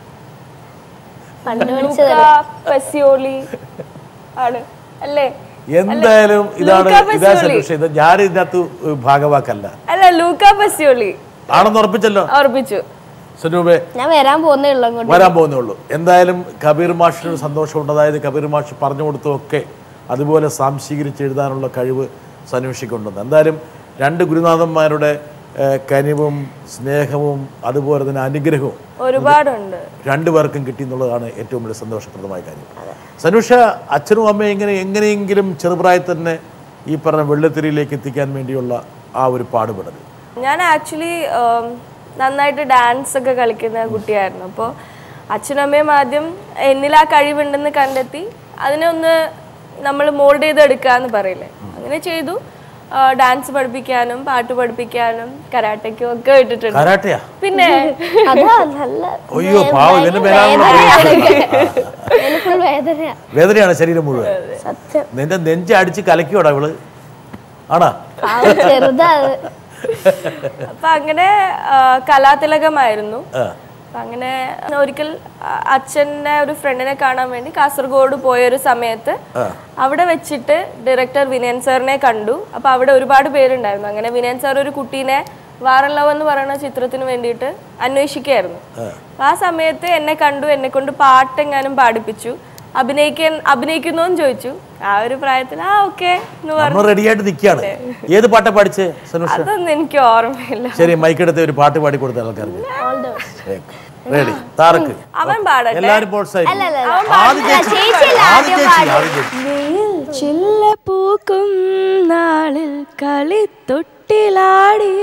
പണ്ട് ലൂക്ക പെസിയോളി ആണ് അല്ലേ എന്തായാലും ഇതാണ് ലൂക്കാ ഇതാ പെസിയോളി. സൊല്യൂഷൻ ഇത് ഞാൻ ഇതിനകത്ത് ഭാഗവാക്കല്ല അല്ല ലൂക്ക പെസിയോളി ആണെന്ന് ഉറപ്പിച്ചല്ലോ ഓർപ്പിച്ചു സ്വരൂപേ ഞാൻ വരാൻ പോകുന്നേ ഉള്ളൂ അങ്ങോട്ട് വരാൻ പോകുന്നേ ഉള്ളൂ എന്തായാലും കബീർ മാഷിന് സന്തോഷമുണ്ട് അതായത് കബീർ മാഷ് പറഞ്ഞു കൊടുത്തതൊക്കെ അതുപോലെ സാംശീകരിച്ച് എഴുതാനുള്ള കഴിവ് സന്വേഷിക്കൊണ്ടുണ്ട് എന്തായാലും രണ്ട് ഗുരുനാഥന്മാരുടെ ഏഹ്, കനിവും സ്നേഹവും അതുപോലെ തന്നെ അനുഗ്രഹവും ഒരുപാടുണ്ട് രണ്ടുപേർക്കും കിട്ടി എന്നുള്ളതാണ് ഏറ്റവും വലിയ സന്തോഷപ്രദമായ കാര്യം സനുഷ അച്ഛനും അമ്മയും എങ്ങനെ എങ്ങനെയെങ്കിലും ചെറുപ്രായത്തിൽ തന്നെ ഈ പറഞ്ഞ വെള്ളിത്തിരിയിലേക്ക് എത്തിക്കാൻ വേണ്ടിയുള്ള ആ ഒരു പാടുപെടൽ ഞാൻ ആക്ച്വലി നന്നായിട്ട് ഡാൻസ് ഒക്കെ കളിക്കുന്ന കുട്ടിയായിരുന്നു അപ്പോൾ അച്ഛനും അമ്മയും ആദ്യം എന്നിൽ ആ കഴിവുണ്ടെന്ന് കണ്ടെത്തി അതിനെ ഒന്ന് നമ്മൾ മോൾഡ് ചെയ്തെടുക്കുക എന്ന് പറയില്ലേ അങ്ങനെ ചെയ്തു ഡാൻസ് പഠിപ്പിക്കാനും പാട്ട് പഠിപ്പിക്കാനും കരാട്ടയ്ക്കും ഒക്കെ ഇട്ടിട്ടുണ്ട് കരാട്ടയാ പിന്നെ അതാ നല്ല അയ്യോ പാവം ഇവന്റെ മേലാണല്ലോ ഫുൾ വേദനയാ വേദനയാണ് ശരീരം മുഴുവൻ സത്യം നിന്റെ നെഞ്ച് അടിച്ച് കലക്കിയോടാ ഇവള് ആണാ പാവം ചെറുതാ അത് അപ്പൊ അങ്ങനെ ആ, കലാതിലകമായിരുന്നു ആ. അപ്പൊ അങ്ങനെ ഒരിക്കൽ അ- അച്ഛൻ്റെ ഒരു ഫ്രണ്ടിനെ കാണാൻ വേണ്ടി കാസർഗോഡ് പോയ ഒരു സമയത്ത് അവിടെ വെച്ചിട്ട് ഡയറക്ടർ വിനയൻ സാറിനെ കണ്ടു അപ്പൊ അവിടെ ഒരുപാട് പേരുണ്ടായിരുന്നു അങ്ങനെ വിനയൻ സാർ ഒരു കുട്ടീനെ വാറല്ലവ് എന്ന് പറയുന്ന ചിത്രത്തിന് വേണ്ടിയിട്ട് അന്വേഷിക്കുകയായിരുന്നു അപ്പൊ ആ സമയത്ത് എന്നെ കണ്ടു എന്നെ കൊണ്ട് പാട്ടെങ്ങാനും പാടിപ്പിച്ചു അഭിനയിക്കാൻ അഭിനയിക്കുന്നോ എന്ന് ചോദിച്ചു ആ ഒരു പ്രായത്തിൽ ആ ഓക്കെ എന്ന് പറഞ്ഞു നമ്മൾ റെഡിയായിട്ട് നിൽക്കുകയാണ് ഏത് പാട്ടാ പഠിച്ചേ സനുഷ അതൊന്നും എനിക്ക് ഓർമ്മയില്ല ശരി മൈക്കെടുത്ത് ഒരു പാട്ട് പാടി കൊടുത്ത ആൾക്കാർക്ക് റെഡി താറക്ക് അവൻ പാടട്ടെ എല്ലാരും പ്രോത്സാഹിക്കും അവൻ ആദ്യം ചേച്ചി ചേച്ചിയല്ല ആദ്യം ചേച്ചി ആദ്യം ചേച്ചി ചില്ല പൂക്കും നാളിൽ കളിത്തൊട്ടിലാടി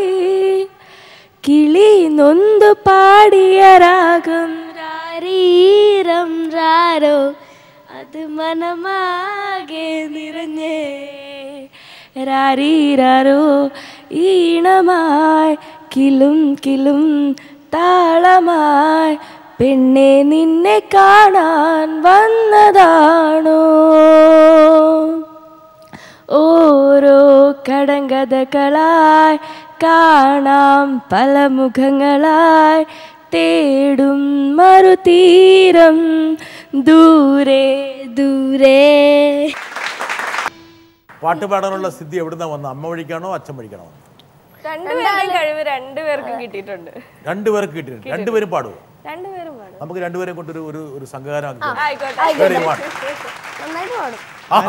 കിളി നൊന്തു പാടിയ രാഗം രാരീരം രാരോ അത് മനമാകെ നിറഞ്ഞേ രാരീരാരോ ഈണമായി കിലും കിലും താളമായി പെണ്ണെ നിന്നെ കാണാൻ വന്നതാണോ ഓരോ കടങ്കഥകളായി കാണാം പല മുഖങ്ങളായി തേടും മറുതീരം ദൂരെ ദൂരെ പാട്ട് പാടാനുള്ള സ്ഥിതി എവിടുന്നാ വന്ന അമ്മ വഴിക്കാണോ അച്ഛൻ വഴിക്കാണോ രണ്ടുപേരുടെയും കഴിവ് രണ്ടുപേർക്കും കിട്ടിയിട്ടുണ്ട് രണ്ടുപേർക്ക് കിട്ടിയിട്ടുണ്ട് രണ്ടുപേരും പാടുമോ രണ്ടുപേരും പാടും നമുക്ക് രണ്ടുപേരും കൊണ്ടൊരു ഒരു ഒരു സംഘകാരം ആക്കി തരാം. ആയിക്കോട്ടെ Ready, one. നന്നായിട്ട് പാടും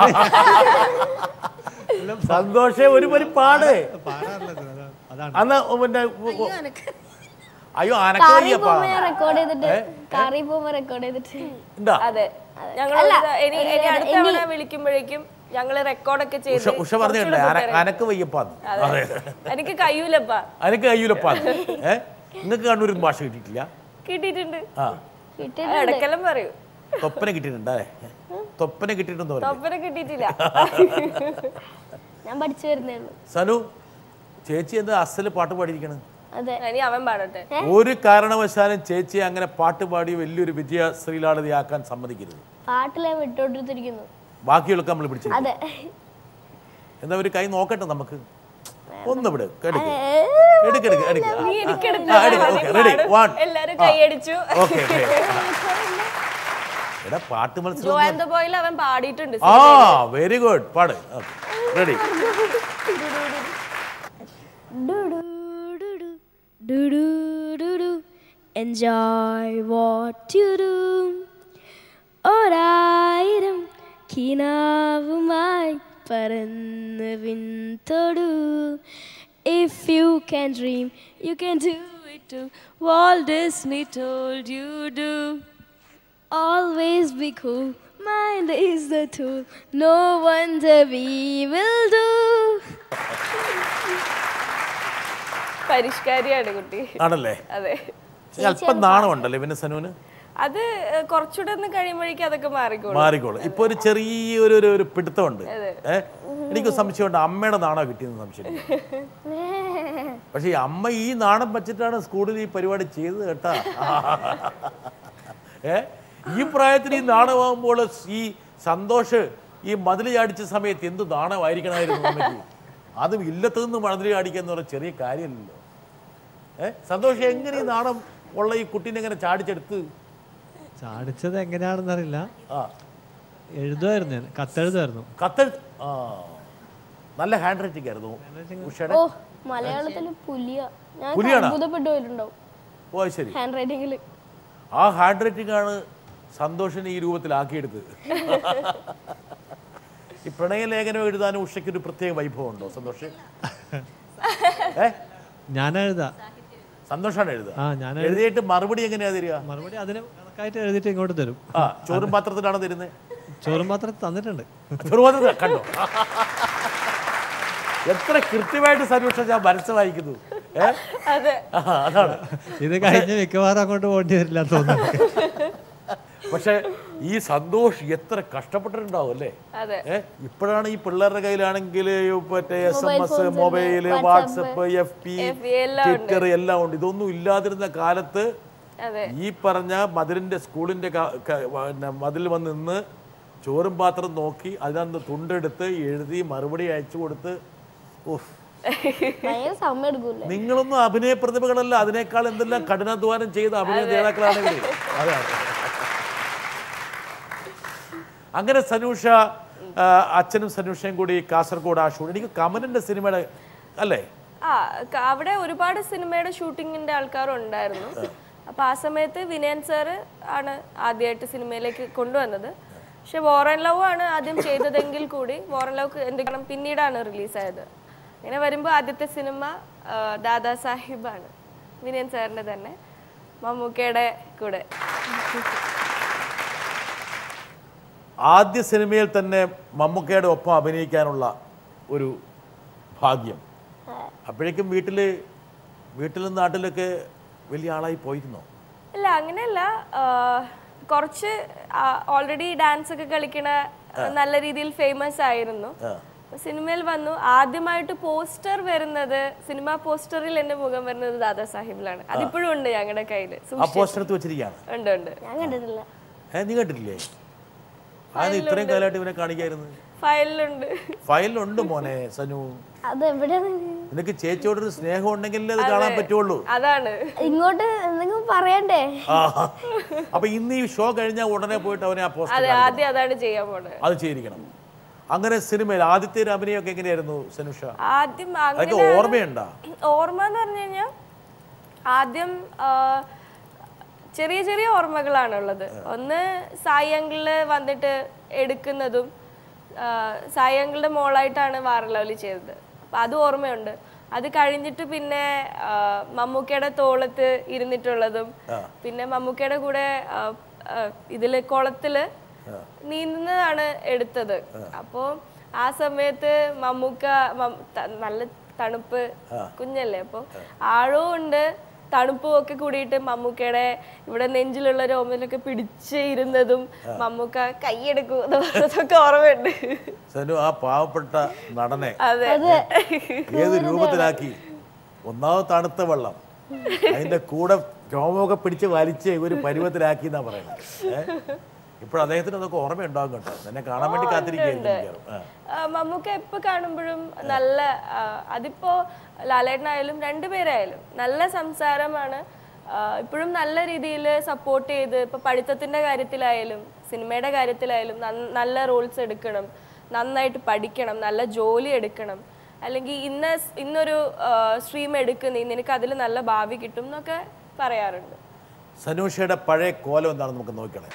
സന്തോഷേ ഒരു പരി പാട് അന്ന് പിന്നെ അയ്യോ അനക്ക കാറി വയ്യപ്പാ പോകുമ്പോ റെക്കോർഡ് ചെയ്തിട്ട് കാറി പോകുമ്പോ റെക്കോർഡ് ചെയ്തിട്ട് എന്താ അതെ ഞങ്ങൾ ഇനി ഇനി അടുത്ത തവണ വിളിക്കുമ്പോഴേക്കും ഞങ്ങള് റെക്കോർഡൊക്കെ ചെയ്ത് ഉഷ ഉഷ പറഞ്ഞില്ലേ അന- അനക്ക് വയ്യപ്പാന്ന് അതെ എനിക്ക് കഴിയൂലപ്പാ അനക്ക് കയ്യൂലപ്പാന്ന് ഏ നിങ്ങൾക്ക് കണ്ണൂരിൽ ഭാഷ കിട്ടിയിട്ടില്ല കിട്ടിയിട്ടുണ്ട് ആ അത് ഇടയ്ക്കെല്ലാം പറയൂ തൊപ്പനെ കിട്ടിയിട്ടുണ്ട് അല്ലേ തൊപ്പനെ കിട്ടിയിട്ടുണ്ടെന്ന് പറഞ്ഞു തൊപ്പനെ കിട്ടിയിട്ടില്ല ഞാൻ പഠിച്ചു വരുന്നേ ഉള്ളൂ സനു ചേച്ചി എന്താ അസല് പാട്ട് പാടിയിരിക്കണ് അതെ ഇനി അവൻ പാടട്ടെ ഒരു കാരണവശാലും ചേച്ചി അങ്ങനെ പാട്ട് പാടി വലിയൊരു വിജയ ശ്രീലാളിതയാക്കാൻ സമ്മതിക്കരുത് പാട്ടിലെ വിട്ടോട്ടിരിക്കുന്നു ബാക്കിയുള്ളൊക്കെ നമ്മൾ പിടിച്ചു അതെ എന്നാ ഒരു കൈ നോക്കട്ടെ നമുക്ക് ഒന്ന് വിട് എടുക്ക് എടുക്ക് എടുക്ക് എടുക്ക് നീ എനിക്കെടുത്ത് ആ, എടുക്ക് ഓക്കെ റെഡി വൺ എല്ലാരും കൈയടിച്ചു ഓക്കെ എടാ പാട്ട് മത്സരം ജോ ആൻഡ് ദ ബോയിൽ അവൻ പാടിയിട്ടുണ്ട് ആ വെരി ഗുഡ് പാട് ready Enjoy what you do. ഒരായിരം കിനാവുമായി പറന്ന് വിൻതൊടു if you can dream you can do it to Walt Disney told you do Always be cool. Mind is the tool. No wonder we will do. പരിഷ്കാരിയാണ് കുട്ടി ആണല്ലേ അതെ അല്പം നാണമുണ്ടല്ലേ പിന്നെ സനുവിന് അത് ഏഹ്, കുറച്ചുകൂടെ ഒന്ന് കഴിയുമ്പോഴേക്കും അതൊക്കെ മാറിക്കോളും മാറിക്കോളും ഇപ്പൊ ഒരു ചെറിയ ഒരു ഒരു- ഒരു പിടുത്തമുണ്ട് ഏ എനിക്ക് സംശയമുണ്ട് അമ്മയുടെ നാണോ കിട്ടിയെന്ന് സംശയം പക്ഷെ ഈ അമ്മ ഈ നാണം വെച്ചിട്ടാണ് സ്കൂളിൽ ഈ പരിപാടി ചെയ്തത് കേട്ടാ ഏ ഈ പ്രായത്തിൽ ഈ നാണമാകുമ്പോൾ ഈ സന്തോഷ് ഈ മതിൽ ചാടിച്ച സമയത്ത് എന്ത് നാണമായിരിക്കണമായിരുന്നു അമ്മയ്ക്ക് അതും ഇല്ലത്തു നിന്ന് മതിൽ ചാടിക്കുക എന്ന് പറഞ്ഞ ചെറിയ കാര്യമല്ലല്ലോ ഏ സന്തോഷം എങ്ങനെ ഈ നാണം ഉള്ള ഈ കുട്ടീനെ എങ്ങനെ ചാടിച്ചെടുത്ത് ചാടിച്ചത് എങ്ങനെയാണെന്നറിയില്ല ആ എഴുതുമായിരുന്നു ഞാൻ കത്തെഴുതുമായിരുന്നു കത്തെഴു ആ നല്ല ഹാൻഡ് റൈറ്റിംഗ് ആയിരുന്നു ഉഷയുടെ ഓ മലയാളത്തിൽ പുലിയ ഞാൻ പുലിയാണോ? അത്ഭുതപ്പെട്ടു പോയിട്ടുണ്ടാവും ഓ അത് ശരി ഹാൻഡ് റൈറ്റിംഗിൽ ആ ഹാൻഡ് റൈറ്റിംഗ് ആണ് സന്തോഷിനെ ഈ രൂപത്തിലാക്കിയെടുത്തത് ഈ പ്രണയ ലേഖനം എഴുതാനും ഉഷയ്ക്ക് ഒരു പ്രത്യേക വൈഭവം ഉണ്ടോ സന്തോഷ് ഏ ഞാൻ എഴുതാ സന്തോഷാണ് എഴുതുക ആ ഞാൻ എഴുതിയിട്ട് മറുപടി എങ്ങനെയാ തരിക മറുപടി അതിന് കണക്കായിട്ട് എഴുതിയിട്ട് ഇങ്ങോട്ട് തരും ആ ചോറും പാത്രത്തിലാണ് തരുന്നത് ചോറും മാത്രം തന്നിട്ടുണ്ട് ചെറുപാത്രത്തിൽ കണ്ടോ എത്ര കൃത്യമായിട്ട് സന്വേഷണം ഞാൻ മനസ്സ് വായിക്കുന്നു ഏ അതെ ആ, അതാണ് ഇത് കഴിഞ്ഞ് മിക്കവാറും അങ്ങോട്ട് പോകേണ്ടി വരില്ല എന്ന് തോന്നുന്നു പക്ഷെ ഈ സന്തോഷ് എത്ര കഷ്ടപ്പെട്ടിട്ടുണ്ടാവും അല്ലേ അതെ ഏ ഇപ്പോഴാണ് ഈ പിള്ളേരുടെ കയ്യിലാണെങ്കിൽ മറ്റേ S M S mobile WhatsApp F P FB എല്ലാം ട്വിറ്റർ എല്ലാം ഉണ്ട് ഇതൊന്നും ഇല്ലാതിരുന്ന കാലത്ത് അതെ ഈ പറഞ്ഞ മതിലിന്റെ സ്കൂളിന്റെ ക- ക- പിന്നെ മതിൽ വന്ന് നിന്ന് ചോറും പാത്രം നോക്കി അതിനകത്ത് തുണ്ടെടുത്ത് എഴുതി മറുപടി അയച്ചു കൊടുത്ത് ഉഫ്. ഭയങ്കര സമയം എടുക്കൂലേ നിങ്ങളൊന്നും അഭിനയ പ്രതിഭകളല്ല അതിനേക്കാൾ എന്തെല്ലാം കഠിനാധ്വാനം ചെയ്ത അഭിനയ നേതാക്കളാണ് ഇവര് അതാണ് അങ്ങനെ സനൂഷ ആ, അച്ഛനും സനൂഷയും കൂടി കാസർഗോഡ് ആ ഷൂട്ട് എനിക്ക് കമലിന്റെ സിനിമയുടെ അല്ലേ ആ ക- അവിടെ ഒരുപാട് സിനിമയുടെ ഷൂട്ടിങ്ങിന്റെ ആൾക്കാരുണ്ടായിരുന്നു അപ്പൊ ആ സമയത്ത് വിനയൻ സാറ് ആണ് ആദ്യമായിട്ട് സിനിമയിലേക്ക് കൊണ്ടുവന്നത് പക്ഷെ വോറൻ ലവ് ആണ് ആദ്യം ചെയ്തതെങ്കിൽ കൂടി വോറൻ ലവ് എന്തെങ്കിലും പിന്നീടാണ് റിലീസായത് അങ്ങനെ വരുമ്പോൾ ആദ്യത്തെ സിനിമ ആ, ദാദാ സാഹിബാണ് വിനയൻ സാറിന്റെ തന്നെ മമ്മൂക്കയുടെ കൂടെ ആദ്യ സിനിമയിൽ തന്നെ മമ്മൂക്കയുടെ ഒപ്പം അഭിനയിക്കാനുള്ള ഒരു ഭാഗ്യം അപ്പോഴേക്കും വീട്ടില് വീട്ടിലും നാട്ടിലൊക്കെ വലിയ ആളായി പോയിരുന്നോ ഇല്ല അങ്ങനെയല്ല ആ, കുറച്ച് ഓൾറെഡി ഡാൻസ് ഒക്കെ കളിക്കണ ആ, നല്ല രീതിയിൽ ഫേമസ് ആയിരുന്നു അപ്പൊ സിനിമയിൽ വന്നു ആദ്യമായിട്ട് പോസ്റ്റർ വരുന്നത് സിനിമ പോസ്റ്ററിൽ എന്റെ മുഖം വരുന്നത് ദാദാ സാഹിബിലാണ് അതിപ്പോഴും ഉണ്ട് ഞങ്ങളുടെ കയ്യിൽ ആ പോസ്റ്റർ എടുത്ത് വെച്ചിരിക്കുകയാണ് ഉണ്ട് ഉണ്ട് ഞാൻ കണ്ടിട്ടില്ല ഏ നീ കണ്ടിട്ടില്ലേ അത് ഇത്രയും കാലമായിട്ട് ഇവനെ കാണിക്കായിരുന്നു ഫയലിലുണ്ട് ഫയലിലുണ്ട് മോനെ സനു അത് എവിടെയാണ് നിനക്ക് ചേച്ചിയോടൊരു സ്നേഹം ഉണ്ടെങ്കിലേ അത് കാണാൻ പറ്റുള്ളൂ അതാണ് ഇങ്ങോട്ട് എന്തെങ്കിലും പറയണ്ടേ ആ. അപ്പൊ ഇന്ന് ഈ ഷോ കഴിഞ്ഞാൽ ഉടനെ പോയിട്ട് അവനെ ആ പോസ്റ്റർ അതെ ആദ്യം അതാണ് ചെയ്യാൻ പോണത് അത് ചെയ്തിരിക്കണം അങ്ങനെ സിനിമയിൽ ആദ്യത്തെ ഒരു അഭിനയമൊക്കെ എങ്ങനെയായിരുന്നു സനുഷ ആദ്യം അതൊക്കെ അങ്ങനെ ഓർമ്മയുണ്ടാ ഓർമ്മ എന്ന് പറഞ്ഞു കഴിഞ്ഞാൽ ആദ്യം ആ, ചെറിയ ചെറിയ ഓർമ്മകളാണ് ഉള്ളത് ഒന്ന് സായി അങ്കിള് വന്നിട്ട് എടുക്കുന്നതും ആ, സായി അങ്കിളുടെ മോളായിട്ടാണ് വാറലവലി ചെയ്തത് അപ്പൊ അത് ഓർമ്മയുണ്ട് അത് കഴിഞ്ഞിട്ട് പിന്നെ ആ, മമ്മൂക്കയുടെ തോളത്ത് ഇരുന്നിട്ടുള്ളതും പിന്നെ മമ്മൂക്കയുടെ കൂടെ ആ, ആ, ഇതില് കുളത്തില് നീന്തുന്നതാണ് എടുത്തത് അപ്പോ ആ സമയത്ത് മമ്മൂക്ക മം- ത- നല്ല തണുപ്പ് കുഞ്ഞല്ലേ അപ്പൊ ആഴവും ഉണ്ട് തണുപ്പും ഒക്കെ കൂടിയിട്ട് മമ്മൂക്കയുടെ ഇവിടെ നെഞ്ചിലുള്ള രോമിലൊക്കെ പിടിച്ച് ഇരുന്നതും മമ്മൂക്ക കൈയെടുക്കും എന്ന് പറഞ്ഞതൊക്കെ ഓർമ്മയുണ്ട് സനു ആ പാവപ്പെട്ട നടനെ അതെ ഏത് രൂപത്തിലാക്കി ഒന്നാമത് തണുത്ത വെള്ളം അതിന്റെ കൂടെ രോമമൊക്കെ പിടിച്ച് വലിച്ച് ഒരു പരുവത്തിലാക്കി എന്നാ പറയുന്നത് ഏഹ് ഇപ്പോൾ അദ്ദേഹത്തിന് അതൊക്കെ ഓർമ്മയുണ്ടാകും കേട്ടോ എന്നെ കാണാൻ വേണ്ടി കാത്തിരിക്കുകയായിരുന്നു മിക്കവാറും. ആ. ആ, മമ്മൂക്ക എപ്പോ കാണുമ്പോഴും നല്ല ആ, അതിപ്പോ ലാലേട്ടനായാലും രണ്ടുപേരായാലും നല്ല സംസാരമാണ് ആ, ഇപ്പോഴും നല്ല രീതിയിൽ സപ്പോർട്ട് ചെയ്ത് ഇപ്പൊ പഠിത്തത്തിന്റെ കാര്യത്തിലായാലും സിനിമയുടെ കാര്യത്തിലായാലും നന്ന- നല്ല റോൾസ് എടുക്കണം നന്നായിട്ട് പഠിക്കണം നല്ല ജോലി എടുക്കണം അല്ലെങ്കിൽ ഇന്ന സ്- ഇന്നൊരു സ്ട്രീം എടുക്കുന്ന നിനക്ക് അതിൽ നല്ല ഭാവി കിട്ടും എന്നൊക്കെ പറയാറുണ്ട് സനൂഷയുടെ പഴയ കോലം എന്താണെന്ന് നമുക്ക് നോക്കണം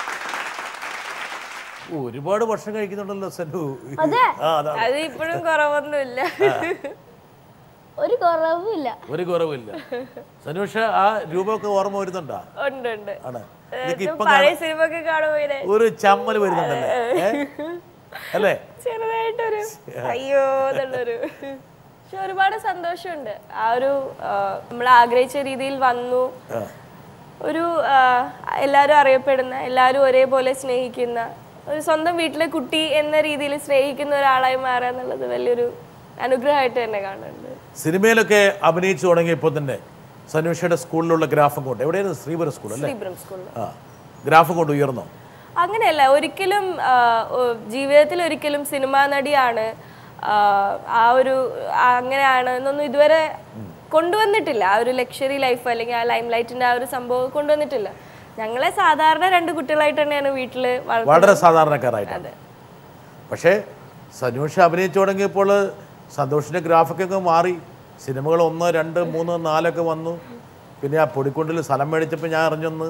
ഓ, ഒരുപാട് വർഷം കഴിക്കുന്നുണ്ടല്ലോ സനു ആ അതാണ് അത് ഇപ്പോഴും കുറവൊന്നുമില്ല ഒരു കുറവുമില്ല ഒരു കുറവില്ല സനൂഷ ആ രൂപമൊക്കെ ഓർമ്മ വരുന്നുണ്ടാ ഉണ്ട് ഉണ്ട് ആണ് ഏ, എനിക്ക് ഇത് ഇപ്പം പഴയ സിനിമ ഒക്കെ കാണുമ്പോ ഇങ്ങനെ ഒരു ചമ്മൽ വരുന്നുണ്ടല്ലേ ഏ? അല്ലേ ചെറുതായിട്ടൊരു അയ്യോ എന്നുള്ളൊരു പക്ഷെ ഒരുപാട് സന്തോഷമുണ്ട് ആ ഒരു നമ്മൾ ആഗ്രഹിച്ച രീതിയിൽ വന്നു ഒരു ആ, എല്ലാവരും അറിയപ്പെടുന്ന എല്ലാവരും ഒരേപോലെ സ്നേഹിക്കുന്ന ഒരു സ്വന്തം വീട്ടിലെ കുട്ടി എന്ന രീതിയിൽ സ്നേഹിക്കുന്ന ഒരാളായി മാറുക എന്നുള്ളത് വലിയൊരു അനുഗ്രഹമായിട്ട് തന്നെ കാണുന്നുണ്ട് സിനിമയിലൊക്കെ അഭിനയിച്ചു തുടങ്ങിയപ്പോൾ തന്നെ സനുഷയുടെ സ്കൂളിലുള്ള ഗ്രാഫും കൊണ്ട് എവിടെയായിരുന്നു ശ്രീപുരം സ്കൂൾ അല്ലേ ശ്രീപുരം സ്കൂളിൽ ആ ഗ്രാഫും കൊണ്ട് ഉയർന്നോ അങ്ങനെയല്ല ഒരിക്കലും ആ, ഒ- ജീവിതത്തിൽ ഒരിക്കലും സിനിമാ നടിയാണ് ആ, ആ ഒരു ആ, അങ്ങനെയാണ് എന്നൊന്നും ഇതുവരെ കൊണ്ടുവന്നിട്ടില്ല ആ ഒരു ലക്ഷറി ലൈഫ് അല്ലെങ്കിൽ ആ ലൈം ലൈറ്റിന്റെ ആ ഒരു സംഭവം കൊണ്ടുവന്നിട്ടില്ല ഞങ്ങളെ സാധാരണ രണ്ട് കുട്ടികളായിട്ട് തന്നെയാണ് വീട്ടിൽ വളരെ സാധാരണക്കാരായിട്ട് പക്ഷേ സനൂഷ അഭിനയിച്ചു തുടങ്ങിയപ്പോൾ സന്തോഷിൻ്റെ ഗ്രാഫൊക്കെ മാറി സിനിമകൾ ഒന്ന് രണ്ട് മൂന്ന് നാലൊക്കെ വന്നു പിന്നെ ആ പൊടിക്കൊണ്ടിൽ സ്ഥലം മേടിച്ചപ്പോൾ ഞാൻ അറിഞ്ഞൊന്ന്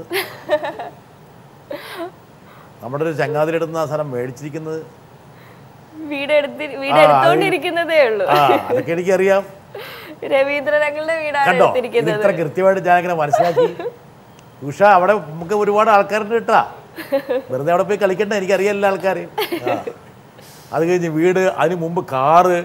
നമ്മുടെ ഒരു ചങ്ങാതിരിടുന്ന ആ സ്ഥലം മേടിച്ചിരിക്കുന്നത് വീടെടുത്തി വീടെടുത്തോണ്ടിരിക്കുന്നതേ ഉള്ളൂ ആ അതൊക്കെ എനിക്കറിയാം രവീന്ദ്രനങ്ങളുടെ വീടാണ് കണ്ടോ ഇത് എടുത്തിരിക്കുന്നത് ഇത്ര കൃത്യമായിട്ട് ഞാനിങ്ങനെ മനസ്സിലാക്കി ഉഷ അവിടെ നമുക്ക് ഒരുപാട് ആൾക്കാരുണ്ട് കേട്ടാ വെറുതെ അവിടെ പോയി കളിക്കണ്ട എനിക്കറിയാല്ല ആൾക്കാർ അത് കഴിഞ്ഞ് വീട് അതിന് മുമ്പ് കാറ്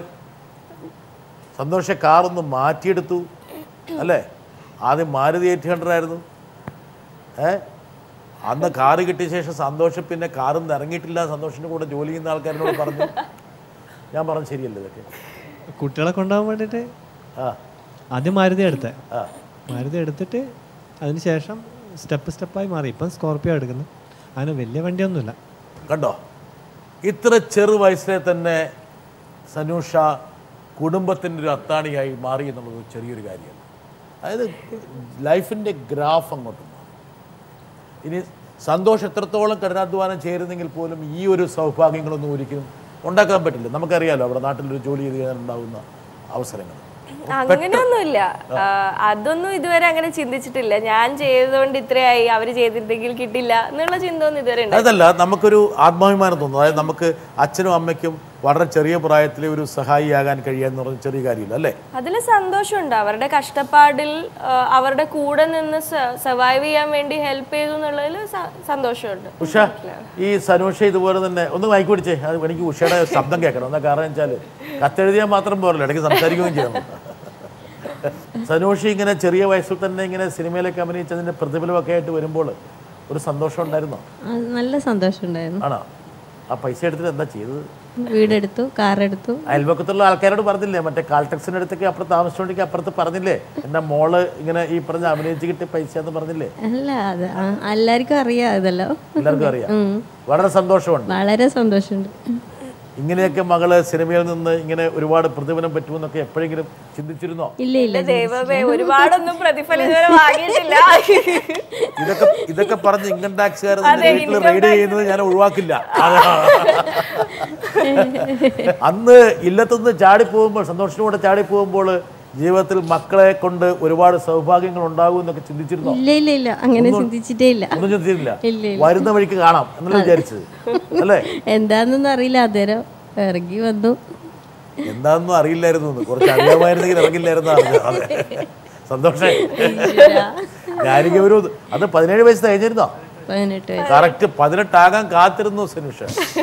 സന്തോഷ കാറൊന്ന് മാറ്റിയെടുത്തു അല്ലേ ആദ്യം മാരുതി എയ്റ്റ് ഹൺഡ്രഡ് ആയിരുന്നു ഏ അന്ന് കാറ് കിട്ടിയ ശേഷം സന്തോഷം പിന്നെ കാറിൽ നിന്ന് ഇറങ്ങിയിട്ടില്ല സന്തോഷിൻ്റെ കൂടെ ജോലി ചെയ്യുന്ന ആൾക്കാരോട് പറഞ്ഞു ഞാൻ പറഞ്ഞു ശരിയല്ലേ ഇതൊക്കെ കുട്ടികളെ കൊണ്ടുപോകാൻ വേണ്ടിയിട്ട് ആ ആദ്യം മാരുതി എടുത്തേ ആ മാരുതി എടുത്തിട്ട് അതിന് ശേഷം സ്റ്റെപ്പ് സ്റ്റെപ്പായി മാറി ഇപ്പം സ്കോർപ്പിയോ എടുക്കുന്നത് അങ്ങനെ വലിയ വണ്ടിയൊന്നുമില്ല കണ്ടോ ഇത്ര ചെറു വയസ്സിലെ തന്നെ സനൂഷ കുടുംബത്തിൻ്റെ ഒരു അത്താണിയായി മാറി എന്നുള്ളത് ചെറിയൊരു കാര്യമാണ് അതായത് ലൈഫിൻ്റെ ഗ്രാഫ് അങ്ങോട്ട് മാറി ഇനി സന്തോഷം എത്രത്തോളം കഠിനാധ്വാനം ചേരുന്നെങ്കിൽ പോലും ഈ ഒരു സൗഭാഗ്യങ്ങളൊന്നും ഒരിക്കലും ഉണ്ടാക്കാൻ പറ്റില്ല നമുക്കറിയാലോ അവിടെ നാട്ടിലൊരു ജോലി ചെയ്ത് കഴിഞ്ഞാൽ ഉണ്ടാകുന്ന അവസരങ്ങൾ അങ്ങനെയൊന്നുമില്ല ആ, അതൊന്നും ഇതുവരെ അങ്ങനെ ചിന്തിച്ചിട്ടില്ല ഞാൻ ചെയ്തതുകൊണ്ട് ഇത്രയായി അവര് ചെയ്തിരുന്നെങ്കിൽ കിട്ടില്ല എന്നുള്ള ചിന്ത ഒന്നും ഇതുവരെ ഉണ്ട് അതല്ല നമുക്കൊരു ആത്മാഭിമാനം തോന്നുന്നു അതായത് നമുക്ക് അച്ഛനും അമ്മയ്ക്കും വളരെ ചെറിയ പ്രായത്തിൽ ഒരു സഹായിയാകാൻ കഴിയാന്ന് പറഞ്ഞ ചെറിയ കാര്യമില്ല അല്ലേ അതിൽ സന്തോഷമുണ്ട് അവരുടെ കഷ്ടപ്പാടിൽ ആ, അവരുടെ കൂടെ നിന്ന് സർവൈവ് ചെയ്യാൻ വേണ്ടി ഹെൽപ്പ് ചെയ്തു എന്നുള്ളതിൽ സന്തോഷമുണ്ട് ഉഷ ഈ സനൂഷ ഇതുപോലെ തന്നെ ഒന്ന് മൈക്ക് പിടിച്ചേ അത് എനിക്ക് ഉഷയുടെ ശബ്ദം കേൾക്കണം എന്താ കാരണം വെച്ചാൽ കത്തെഴുതിയാൽ മാത്രം പോരല്ലോ ഇടയ്ക്ക് സംസാരിക്കുകയും ചെയ്യണം സനൂഷി ഇങ്ങനെ ചെറിയ വയസ്സിൽ തന്നെ ഇങ്ങനെ സിനിമയിലൊക്കെ അഭിനയിച്ചതിന്റെ പ്രതിഫലമൊക്കെ ആയിട്ട് വരുമ്പോൾ ഒരു സന്തോഷം ഉണ്ടായിരുന്നോ ആ, നല്ല സന്തോഷമുണ്ടായിരുന്നു ആണോ ആ പൈസ എടുത്തിട്ട് എന്താ ചെയ്തത് വീടെടുത്തു കാറെടുത്തു അയൽപക്കത്തുള്ള ആൾക്കാരോട് പറഞ്ഞില്ലേ മറ്റേ കാൾടെക്സിന്റെ അടുത്തൊക്കെ അപ്പുറത്ത് താമസിച്ചോണ്ടെങ്കിൽ അപ്പുറത്ത് പറഞ്ഞില്ലേ എൻ്റെ മോള് ഇങ്ങനെ ഈ പറഞ്ഞ അഭിനയിച്ച് കിട്ടിയ പൈസ എന്ന് പറഞ്ഞില്ലേ അല്ല അത് ആ, എല്ലാവർക്കും അറിയാം ഇതെല്ലാം എല്ലാവർക്കും അറിയാം വളരെ സന്തോഷമുണ്ട് വളരെ സന്തോഷമുണ്ട് ഇങ്ങനെയൊക്കെ മകള് സിനിമയിൽ നിന്ന് ഇങ്ങനെ ഒരുപാട് പ്രതിഫലം പറ്റുമെന്നൊക്കെ എപ്പോഴെങ്കിലും ചിന്തിച്ചിരുന്നോ ഇല്ല ഇല്ല ദൈവമേ ഒരുപാടൊന്നും പ്രതിഫലം ഇതുവരെ വാങ്ങിയിട്ടില്ല ഇതൊക്കെ ഇതൊക്കെ പറഞ്ഞ് ഇൻകം ടാക്സുകാർ അതെ, വീട്ടിൽ income റെയ്ഡ് ചെയ്യുന്നത് ഞാൻ ഒഴിവാക്കില്ല അന്ന് ഇല്ലത്തുനിന്ന് ചാടി പോകുമ്പോൾ സന്തോഷത്തോടെ ചാടി പോകുമ്പോൾ ജീവിതത്തിൽ മക്കളെ കൊണ്ട് ഒരുപാട് സൗഭാഗ്യങ്ങൾ ഉണ്ടാകും എന്നൊക്കെ ചിന്തിച്ചിരുന്നോ ഇല്ല ഇല്ല ഇല്ല അങ്ങനെ ചിന്തിച്ചിട്ടേ ഇല്ല ഒന്നും ചിന്തിച്ചിട്ടില്ല ഇല്ല, വരുന്ന വഴിക്ക് കാണാം എന്നല്ല വിചാരിച്ചത് അല്ലേ എന്താന്നൊന്നും അറിയില്ല അന്നേരം ഇറങ്ങി വന്നു എന്താണെന്നും അറിയില്ലായിരുന്നു എന്ന്. കുറച്ച് അറിയാമായിരുന്നെങ്കിൽ ഇറങ്ങില്ലായിരുന്നു അതെ സന്തോഷേ ഞാനിങ്ങനെ ഒരു അത് പതിനേഴ് വയസ്സ് കഴിഞ്ഞിരുന്നോ പതിനെട്ട് വയസ്സ് കറക്റ്റ് പതിനെട്ടാകാൻ കാത്തിരുന്നു സനുഷ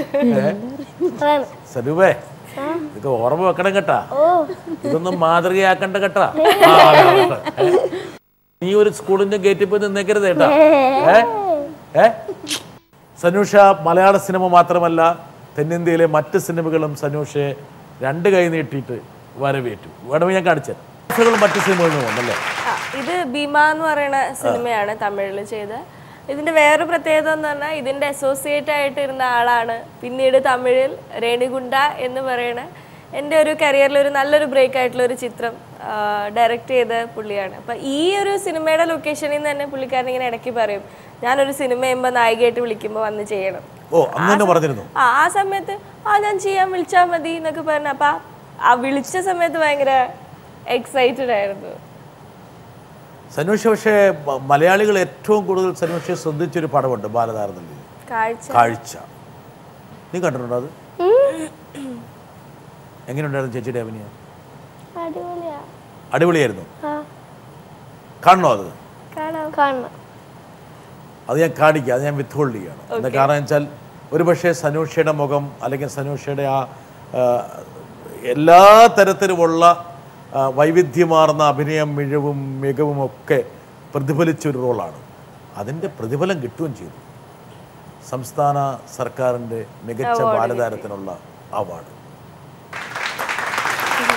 സനൂപേ ഇതൊക്കെ ഓർമ്മ വെക്കണം കേട്ടാ ഇതൊന്നും മാതൃകയാക്കണ്ട കേട്ടാ ആ, അതെ, അതെ. ഏ? നീ ഒരു സ്കൂളിന്റെ ഗേറ്റിൽ പോയി നിന്നേക്കരുത് കേട്ടാ ഏ ഏ സനൂഷ മലയാള സിനിമ മാത്രമല്ല തെന്നിന്ത്യയിലെ മറ്റ് സിനിമകളും സനൂഷയെ രണ്ട് കൈ നീട്ടിയിട്ട് വരവേറ്റു വേണമെങ്കിൽ ഞാൻ കാണിച്ചത് മറ്റ് സിനിമകളും ഉണ്ടല്ലേ ആ, ഇത് ഭീമ എന്ന് പറയുന്ന സിനിമയാണ് തമിഴിൽ ചെയ്ത ഇതിന്റെ വേറെ പ്രത്യേകത എന്ന് പറഞ്ഞാൽ ഇതിന്റെ അസോസിയേറ്റ് ആയിട്ട് ഇരുന്ന ആളാണ് പിന്നീട് തമിഴിൽ രേണിഗുണ്ട എന്ന് പറയുന്ന എൻ്റെ ഒരു കരിയറിൽ ഒരു നല്ലൊരു ബ്രേക്ക് ആയിട്ടുള്ള ഒരു ചിത്രം ഡയറക്റ്റ് ചെയ്ത പുള്ളിയാണ് അപ്പൊ ഈ ഒരു സിനിമയുടെ ലൊക്കേഷനിൽ നിന്ന് തന്നെ പുള്ളിക്കാരൻ ഇങ്ങനെ ഇടയ്ക്ക് പറയും ഞാനൊരു സിനിമ ചെയ്യുമ്പോൾ നായികയായിട്ട് വിളിക്കുമ്പോൾ വന്ന് ചെയ്യണം ഓ അന്ന് തന്നെ പറഞ്ഞിരുന്നു ആ ആ സമയത്ത് ആ ഞാൻ ചെയ്യാൻ വിളിച്ചാൽ മതി എന്നൊക്കെ പറഞ്ഞു അപ്പൊ ആ- ആ വിളിച്ച സമയത്ത് ഭയങ്കര എക്സൈറ്റഡ് ആയിരുന്നു സനൂഷ പക്ഷേ മ- മലയാളികൾ ഏറ്റവും കൂടുതൽ സനൂഷയെ ശ്രദ്ധിച്ചൊരു പടമുണ്ട് ബാലതാരതല്ലിൽ കാഴ്ച കാഴ്ച നീ കണ്ടിട്ടുണ്ടോ അത് എങ്ങനെയുണ്ടായിരുന്നു ചേച്ചിയുടെ അഭിനയം അടിപൊളിയാ അടിപൊളിയായിരുന്നു ആ കാണണോ അത് കാണാം കാണണം അത് ഞാൻ കാണിക്കുക അത് ഞാൻ വിത്ത് ഹോൾഡ് ചെയ്യുകയാണ് എന്താ കാരണം വെച്ചാൽ ഒരുപക്ഷെ സനൂഷയുടെ മുഖം അല്ലെങ്കിൽ സനൂഷയുടെ ആ ആ, എല്ലാ തരത്തിലുമുള്ള ആ, വൈവിധ്യമാർന്ന അഭിനയം മിഴവും മികവും ഒക്കെ പ്രതിഫലിച്ച ഒരു റോളാണ് അതിൻ്റെ പ്രതിഫലം കിട്ടുകയും ചെയ്തു സംസ്ഥാന സർക്കാരിൻ്റെ മികച്ച ബാലതാരത്തിനുള്ള അവാർഡ്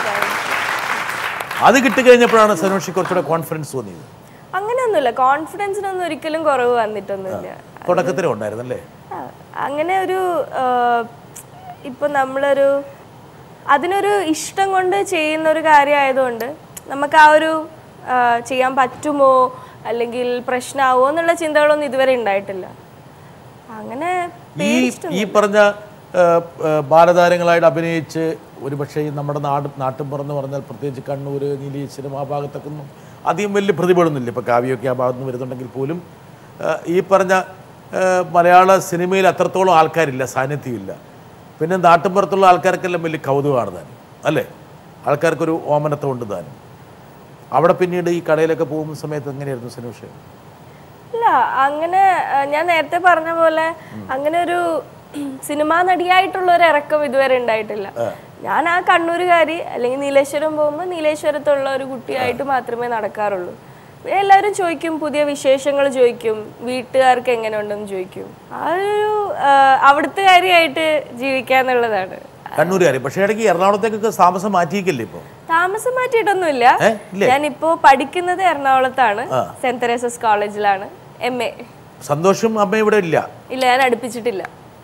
അത് കിട്ടിക്കഴിഞ്ഞപ്പോഴാണ് സനോഷി കുറച്ചുകൂടെ കോൺഫിഡൻസ് തോന്നിയത് അങ്ങനെയൊന്നുമില്ല കോൺഫിഡൻസിനൊന്നും ഒരിക്കലും കുറവ് വന്നിട്ടൊന്നുമില്ല തുടക്കത്തിലും ഉണ്ടായിരുന്നല്ലേ ആ, അങ്ങനെ ഒരു ആ, ഇപ്പൊ നമ്മളൊരു അതിനൊരു ഇഷ്ടം കൊണ്ട് ചെയ്യുന്ന ഒരു കാര്യമായതുകൊണ്ട് നമുക്ക് ആ ഒരു ആ, ചെയ്യാൻ പറ്റുമോ അല്ലെങ്കിൽ പ്രശ്നമാവോ എന്നുള്ള ചിന്തകളൊന്നും ഇതുവരെ ഉണ്ടായിട്ടില്ല അങ്ങനെ ഈ ഈ പറഞ്ഞ ആ, ആ, ബാലതാരങ്ങളായിട്ട് അഭിനയിച്ച് ഒരുപക്ഷെ ഈ നമ്മുടെ നാട് നാട്ടിൻപുറം എന്ന് പറഞ്ഞാൽ പ്രത്യേകിച്ച് കണ്ണൂർ നീലീശ്വരം ആ ഭാഗത്തൊക്കെ ഒന്നും അധികം വലിയ പ്രതിഭകളൊന്നുമില്ല ഇപ്പോൾ കാവ്യമൊക്കെ ആ ഭാഗത്ത് നിന്ന് വരുന്നുണ്ടെങ്കിൽ പോലും ആ, ഈ പറഞ്ഞ ആ, മലയാള സിനിമയിൽ അത്രത്തോളം ആൾക്കാരില്ല സാന്നിധ്യമില്ല പിന്നെ നാട്ടിൻപുറത്തുള്ള ആൾക്കാർക്കെല്ലാം വലിയ കൗതുകമാണ് താനും അല്ലേ ആൾക്കാർക്കൊരു ഓമനത്വം ഉണ്ട് താനും അവിടെ പിന്നീട് ഈ കടയിലൊക്കെ പോകുന്ന സമയത്ത് എങ്ങനെയായിരുന്നു സിനിമ ഇല്ല അങ്ങനെ ആ, ഞാൻ നേരത്തെ പറഞ്ഞ പോലെ അങ്ങനെ ഒരു സിനിമാ നടിയായിട്ടുള്ള ഒരു ഇറക്കം ഇതുവരെ ഉണ്ടായിട്ടില്ല ഞാൻ ആ കണ്ണൂരുകാരി അല്ലെങ്കിൽ നീലേശ്വരം പോകുമ്പോൾ നീലേശ്വരത്തുള്ള ഒരു കുട്ടിയായിട്ട് മാത്രമേ നടക്കാറുള്ളൂ പിന്നെ എല്ലാവരും ചോദിക്കും പുതിയ വിശേഷങ്ങൾ ചോദിക്കും വീട്ടുകാർക്ക് എങ്ങനെ ഉണ്ടെന്ന് ചോദിക്കും ആ ഒരു ആ, അവിടുത്തെ കാര്യമായിട്ട് ജീവിക്കാന്നുള്ളതാണ് കണ്ണൂരുകാരി പക്ഷേ ഇടയ്ക്ക് എറണാകുളത്തേക്കൊക്കെ താമസം മാറ്റിയിക്കല്ലേ ഇപ്പോൾ താമസം മാറ്റിയിട്ടൊന്നുമില്ല ഏ? ഇല്ലേ? ഞാനിപ്പോ പഠിക്കുന്നത് എറണാകുളത്താണ് സെന്റ് തെരേസസ് കോളേജിലാണ് എം എ സന്തോഷം അമ്മ ഇവിടെ ഇല്ല ഇല്ല ഞാൻ അടുപ്പിച്ചിട്ടില്ല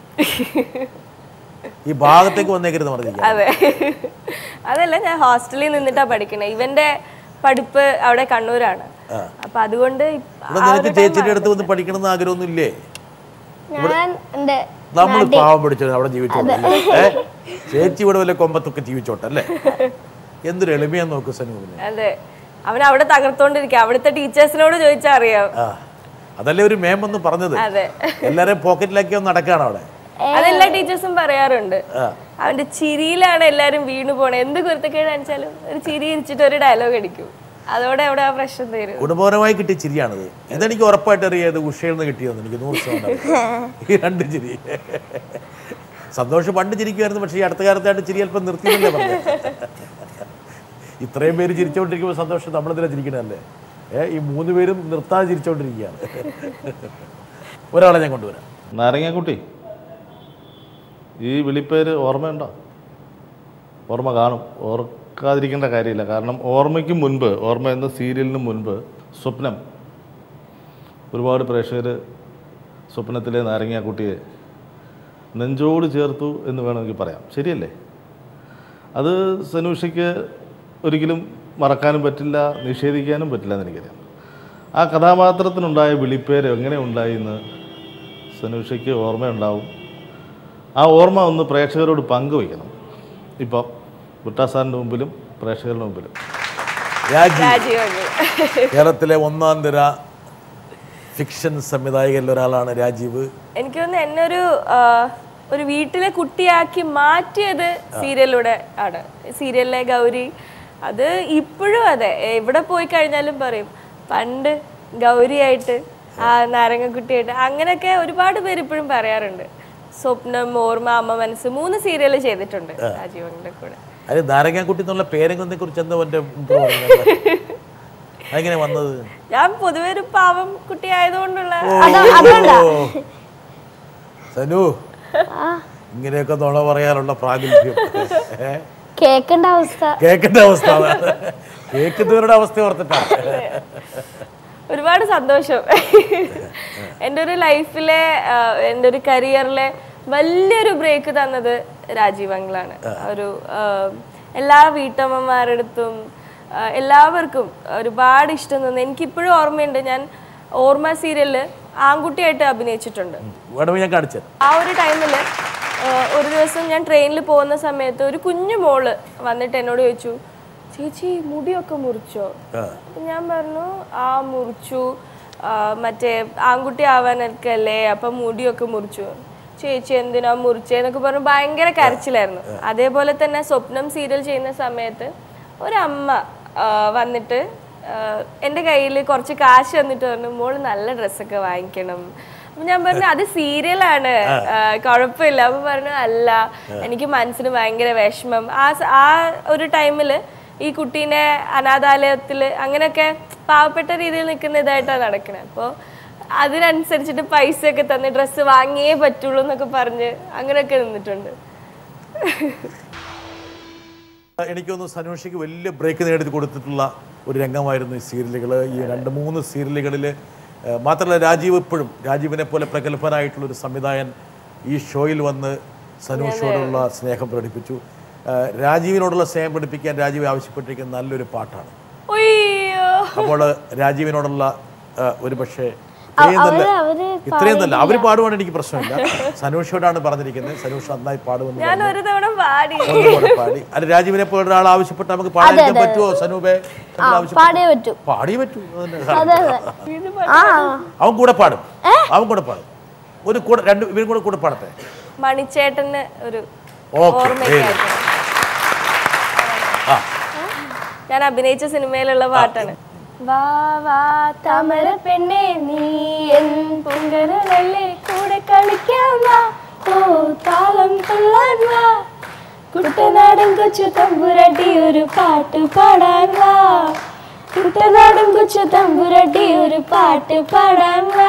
ഈ ഭാഗത്തേക്ക് വന്നേക്കരുത് പറഞ്ഞിരിക്കുക അതെ അതല്ല ഞാൻ ഹോസ്റ്റലിൽ നിന്നിട്ടാ പഠിക്കണേ ഇവന്റെ പഠിപ്പ് അവിടെ കണ്ണൂരാണ് അപ്പൊ അതുകൊണ്ട് ഇപ്പ- ഇവിടെ നിനക്ക് ചേച്ചിയുടെ അടുത്ത് വന്ന് പഠിക്കണം എന്ന് ആഗ്രഹമൊന്നും ഇല്ലേ ഞാൻ എൻ്റെ നമ്മൾ പാവം പിടിച്ചത് അവിടെ ജീവിച്ചോട്ടെ അല്ലേ? ഏ? ചേച്ചി ഇവിടെ വല്ല കൊമ്പത്തൊക്കെ ജീവിച്ചോട്ടെ അല്ലേ എന്തൊരു എളിമയാന്ന് നോക്കൂ സനൂപിന് അതെ അവൻ അവിടെ തകർത്തോണ്ടിരിക്കുക അവിടുത്തെ ടീച്ചേഴ്സിനോട് ചോദിച്ചാൽ അറിയാം ആ അതല്ലേ ഒരു മേം എന്ന് പറഞ്ഞത് അതെ എല്ലാരെയും പോക്കറ്റിലാക്കി ഒന്ന് നടക്കാണ് അവിടെ അതെല്ലാ ടീച്ചേഴ്സും പറയാറുണ്ട് അവന്റെ ചിരിയിലാണ് എല്ലാരും വീണു പോണേ എന്ത് കുരുത്തക്കേട് കാണിച്ചാലും ഒരു ചിരി ഇരിച്ചിട്ട് ഒരു ഡയലോഗ് അടിക്കും അതോടെ അവിടെ ആ പ്രശ്നം തീരും ഗുണപരമായി കിട്ടിയ ചിരിയാണിത് ഇതെനിക്ക് ഉറപ്പായിട്ട് അറിയാം ഉഷയിൽ നിന്ന് കിട്ടിയതെന്ന് എനിക്ക് നൂറ് ശതമാനം അറിയാം. ഈ രണ്ട് ചിരി സന്തോഷം പണ്ട് ചിരിക്കുമായിരുന്നു പക്ഷേ ഈ അടുത്ത കാലത്തായിട്ട് ചിരി അല്പം നിർത്തിയതല്ലേ പറഞ്ഞു ഇത്രയും പേര് ചിരിച്ചുകൊണ്ടിരിക്കുമ്പോൾ സന്തോഷം നമ്മളെന്തിനാ ചിരിക്കണല്ലേ ഏ ഈ മൂന്ന് പേരും നിർത്താതെ ചിരിച്ചുകൊണ്ടിരിക്കുകയാണ് ഒരാളെ ഞാൻ കൊണ്ടുവരാം നാരങ്ങാക്കുട്ടി ഈ വിളിപ്പേര് ഓർമ്മയുണ്ടോ ഓർമ്മ കാണും ഓർക്കാതിരിക്കേണ്ട കാര്യമില്ല കാരണം ഓർമ്മയ്ക്ക് മുൻപ് ഓർമ്മ എന്ന സീരിയലിന് മുൻപ് സ്വപ്നം ഒരുപാട് പ്രേക്ഷകർ സ്വപ്നത്തിലെ നാരങ്ങാക്കുട്ടിയെ നെഞ്ചോട് ചേർത്തു എന്ന് വേണമെങ്കിൽ പറയാം ശരിയല്ലേ അത് സനൂഷയ്ക്ക് ഒരിക്കലും മറക്കാനും പറ്റില്ല നിഷേധിക്കാനും പറ്റില്ല എന്ന് എനിക്കറിയാം ആ കഥാപാത്രത്തിനുണ്ടായ വിളിപ്പേര് എങ്ങനെ ഉണ്ടായി എന്ന് സനൂഷയ്ക്ക് ഓർമ്മയുണ്ടാവും ആ ഓർമ്മ ഒന്ന് പ്രേക്ഷകരോട് പങ്കുവയ്ക്കണം ഇപ്പം വിട്ടാസാറിൻ്റെ മുമ്പിലും പ്രേക്ഷകരുടെ മുമ്പിലും രാജി രാജീവ് കേരളത്തിലെ ഒന്നാം തര ഫിക്ഷൻ സംവിധായകരിൽ ഒരാളാണ് രാജീവ് എനിക്ക് തോന്നുന്നു എന്നെ ഒരു ആ, ഒരു വീട്ടിലെ കുട്ടിയാക്കി മാറ്റിയത് സീരിയലിലൂടെ ആണ് സീരിയലിലെ ഗൗരി അത് ഇപ്പോഴും അതെ എവിടെ പോയി കഴിഞ്ഞാലും പറയും പണ്ട് ഗൗരിയായിട്ട് ആ നാരങ്ങക്കുട്ടിയായിട്ട് അങ്ങനെയൊക്കെ ഒരുപാട് പേര് ഇപ്പോഴും പറയാറുണ്ട് സ്വപ്നം ഓർമ്മ അമ്മ മനസ്സ് മൂന്ന് സീരിയൽ ചെയ്തിട്ടുണ്ട് രാജീവന്റെ കൂടെ അത് നാരങ്ങാക്കുട്ടി എന്നുള്ള പേരംഗത്തെ കുറിച്ച് എന്താ എൻ്റെ അതെങ്ങനെ വന്നത് ഞാൻ പൊതുവെ ഒരു പാവം കുട്ടി ആയതുകൊണ്ടുള്ള ഓ. സനു ഇങ്ങനെയൊക്കെ നുണ പറയാനുള്ള പ്രാഗൽഭ്യം ഏ? കേൾക്കേണ്ട അവസ്ഥ കേൾക്കേണ്ട അവസ്ഥ അതാണ്. കേൾക്കുന്നവരുടെ അവസ്ഥ ഓർത്തിട്ടാണ് ഒരുപാട് സന്തോഷം എൻ്റെ ഒരു ലൈഫിലെ ആ, എൻ്റെ ഒരു കരിയറിലെ വലിയൊരു ബ്രേക്ക് തന്നത് രാജീവ് അങ്കിളാണ് ഒരു ആ, എല്ലാ വീട്ടമ്മമാരുടെ അടുത്തും ആ, എല്ലാവർക്കും ഒരുപാട് ഇഷ്ടം തോന്നി എനിക്കിപ്പോഴും ഓർമ്മയുണ്ട് ഞാൻ ഓർമ്മ സീരിയലിൽ ആൺകുട്ടിയായിട്ട് അഭിനയിച്ചിട്ടുണ്ട് വേണമെങ്കിൽ ഞാൻ കാണിച്ചു തരാം. ആ ഒരു ടൈമിൽ ഒരു ദിവസം ഞാൻ ട്രെയിനിൽ പോകുന്ന സമയത്ത് ഒരു കുഞ്ഞു മോള് വന്നിട്ട് എന്നോട് ചോദിച്ചു ചേച്ചി മുടിയൊക്കെ മുറിച്ചോ അപ്പൊ ഞാൻ പറഞ്ഞു ആ മുറിച്ചു ആ, മറ്റേ ആൺകുട്ടി ആവാനൊക്കെ അല്ലേ അപ്പൊ മുടിയൊക്കെ മുറിച്ചു ചേച്ചി എന്തിനാ മുറിച്ചേന്നൊക്കെ പറഞ്ഞു ഭയങ്കര കരച്ചിലായിരുന്നു അതേപോലെ തന്നെ സ്വപ്നം സീരിയൽ ചെയ്യുന്ന സമയത്ത് ഒരമ്മ ആ, വന്നിട്ട് ആഹ് എൻ്റെ കയ്യിൽ കുറച്ച് കാശ് തന്നിട്ട് പറഞ്ഞു മോള് നല്ല ഡ്രസ്സൊക്കെ വാങ്ങിക്കണം അപ്പൊ ഞാൻ പറഞ്ഞു അത് സീരിയലാണ് കുഴപ്പമില്ല അപ്പൊ പറഞ്ഞു അല്ല എനിക്ക് മനസ്സിന് ഭയങ്കര വിഷമം ആ സ- ആ ഒരു ടൈമില് ഈ കുട്ടീനെ അനാഥാലയത്തില് അങ്ങനെയൊക്കെ പാവപ്പെട്ട രീതിയിൽ നിൽക്കുന്ന ഇതായിട്ടാണ് നടക്കണത് അപ്പോൾ അതിനനുസരിച്ചിട്ട് പൈസ ഒക്കെ തന്ന് ഡ്രസ്സ് വാങ്ങിയേ പറ്റുള്ളൂ എന്നൊക്കെ പറഞ്ഞ് അങ്ങനെയൊക്കെ നിന്നിട്ടുണ്ട് എനിക്കൊന്ന് സനോഷിക്ക് വലിയ ബ്രേക്ക് നേടി കൊടുത്തിട്ടുള്ള ഒരു രംഗമായിരുന്നു ഈ സീരിയലുകൾ ഈ രണ്ട് മൂന്ന് സീരിയലുകളിൽ മാത്രമല്ല രാജീവ് ഇപ്പോഴും രാജീവിനെ പോലെ പ്രഗത്ഭനായിട്ടുള്ള ഒരു സംവിധായകൻ ഈ ഷോയിൽ വന്ന് സനൂഷോടുള്ള സ്നേഹം പ്രകടിപ്പിച്ചു ആ, രാജീവിനോടുള്ള സ്നേഹം പ്രകടിപ്പിക്കാൻ രാജീവ് ആവശ്യപ്പെട്ടിരിക്കുന്ന നല്ലൊരു പാട്ടാണ് ഉയ്യോ അപ്പോൾ രാജീവിനോടുള്ള ആ, ഒരു പക്ഷേ ഇത്രയും നല്ല അവര് ഇത്രയും നല്ല അവർ പാടുവാണ് എനിക്ക് പ്രശ്നമില്ല സനൂഷയോടാണ് പറഞ്ഞിരിക്കുന്നത് സനൂഷ നന്നായി പാടുമെന്ന് ഞാൻ ഒരു തവണ പാടി ഒന്നും കൂടെ പാടി അല്ല രാജീവിനെ പോലെ ഒരാൾ ആവശ്യപ്പെട്ട് നമുക്ക് പാടാൻ പറ്റുമോ സനൂപെ നമ്മൾ ആവശ്യപ്പെട്ടു. പാടിയേ പറ്റൂ പാടിയേ പറ്റൂ അതന്നെ. അതെ അതെ ആ അവൻ കൂടെ പാടും അവൻ കൂടെ പാടും ഒരു കൂടെ രണ്ട് ഇവരും കൂടെ കൂടെ പാടട്ടെ മണിച്ചേട്ടന് ഒരു ഓക്കെ ഓർമ്മയ്ക്കായിട്ട് ആ ഞാൻ അഭിനയിച്ച സിനിമയിലുള്ള പാട്ടാണ് വാ വാ താമര പെണ്ണെ നീ എൻ പൊങ്കരലല്ലേ കൂടെ കളിക്കാൻ വാ ഓ താളം തുള്ളാൻ വാ കുട്ടനാടൻ കൊച്ചു തമ്പുരട്ടി ഒരു പാട്ട് പാടാൻ വാ കുട്ടനാടൻ കൊച്ചു തമ്പുരട്ടി ഒരു പാട്ട് പാടാൻ വാ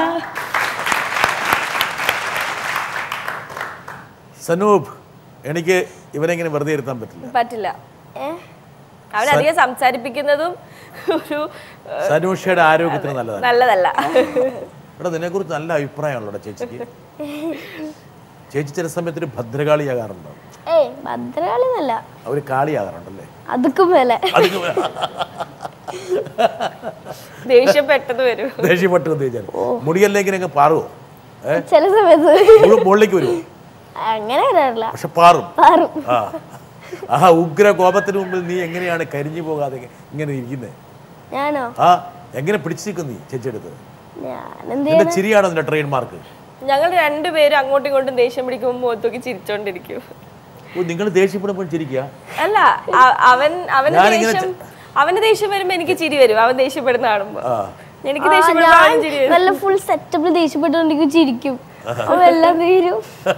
സനൂപ് എനിക്ക് ഇവനെ ഇങ്ങനെ വെറുതെ ഇരുത്താൻ പറ്റില്ല പറ്റില്ല അവനധികം സംസാരിപ്പിക്കുന്നതും ഒരു ഏഹ്, സനൂഷയുടെ ആരോഗ്യത്തിന് നല്ലതാണ് നല്ലതല്ല എടാ നിന്നെക്കുറിച്ച് നല്ല അഭിപ്രായമാണല്ലോ ചേച്ചിക്ക് ചേച്ചി ചില സമയത്ത് ഒരു ഭദ്രകാളിയാകാറുണ്ടോ ഏയ് ഭദ്രകാളി എന്നല്ല ഒരു കാളിയാകാറുണ്ടല്ലേ അതുക്കും മേലെ അതൊക്കെ ദേഷ്യപ്പെട്ടത് വരും ദേഷ്യപ്പെട്ട് ഉദ്ദേശിച്ചാൽ മുടിയല്ലെങ്കിൽ അങ്ങ് പാറുവോ ഏ ചില സമയത്ത് മുഴു- മുകളിലേക്ക് വരുമോ അങ്ങനെ വരാറില്ല പക്ഷെ പാറും പാറും ആ ആ ഉഗ്ര കോപത്തിന് മുമ്പിൽ നീ എങ്ങനെയാണ് കരിഞ്ഞു പോകാതെ ഇങ്ങനെ ഇരിക്കുന്നത് ഞാനോ ആ എങ്ങനെ പിടിച്ചു നിൽക്കും നീ ചേച്ചിയെടുത്ത് ഞാനെന്ത് നിന്റെ ചിരിയാണോ നിന്റെ ട്രെയിൻ മാർക്ക് ഞങ്ങൾ രണ്ടുപേരും അങ്ങോട്ടും ഇങ്ങോട്ടും ദേഷ്യം പിടിക്കുമ്പോൾ മുഖത്തൊക്കെ ചിരിച്ചോണ്ടിരിക്കും ഓ നിങ്ങൾ ദേഷ്യപ്പെടുമ്പോൾ ചിരിക്കുക അല്ല അ- അവൻ അവന് ഞാനിങ്ങനെ ദേഷ്യം അവന് ദേഷ്യം വരുമ്പോ എനിക്ക് ചിരി വരും അവൻ ദേഷ്യപ്പെടുന്ന കാണുമ്പോ ആ എനിക്ക് ആ, ദേഷ്യപ്പെടുമ്പോ ഞാൻ അവന് ചിരി വരും നല്ല ഫുൾ സെറ്റപ്പിൽ ദേഷ്യപ്പെട്ടുകൊണ്ടിരിക്കും ചിരിക്കും അപ്പൊ എല്ലാം തീരും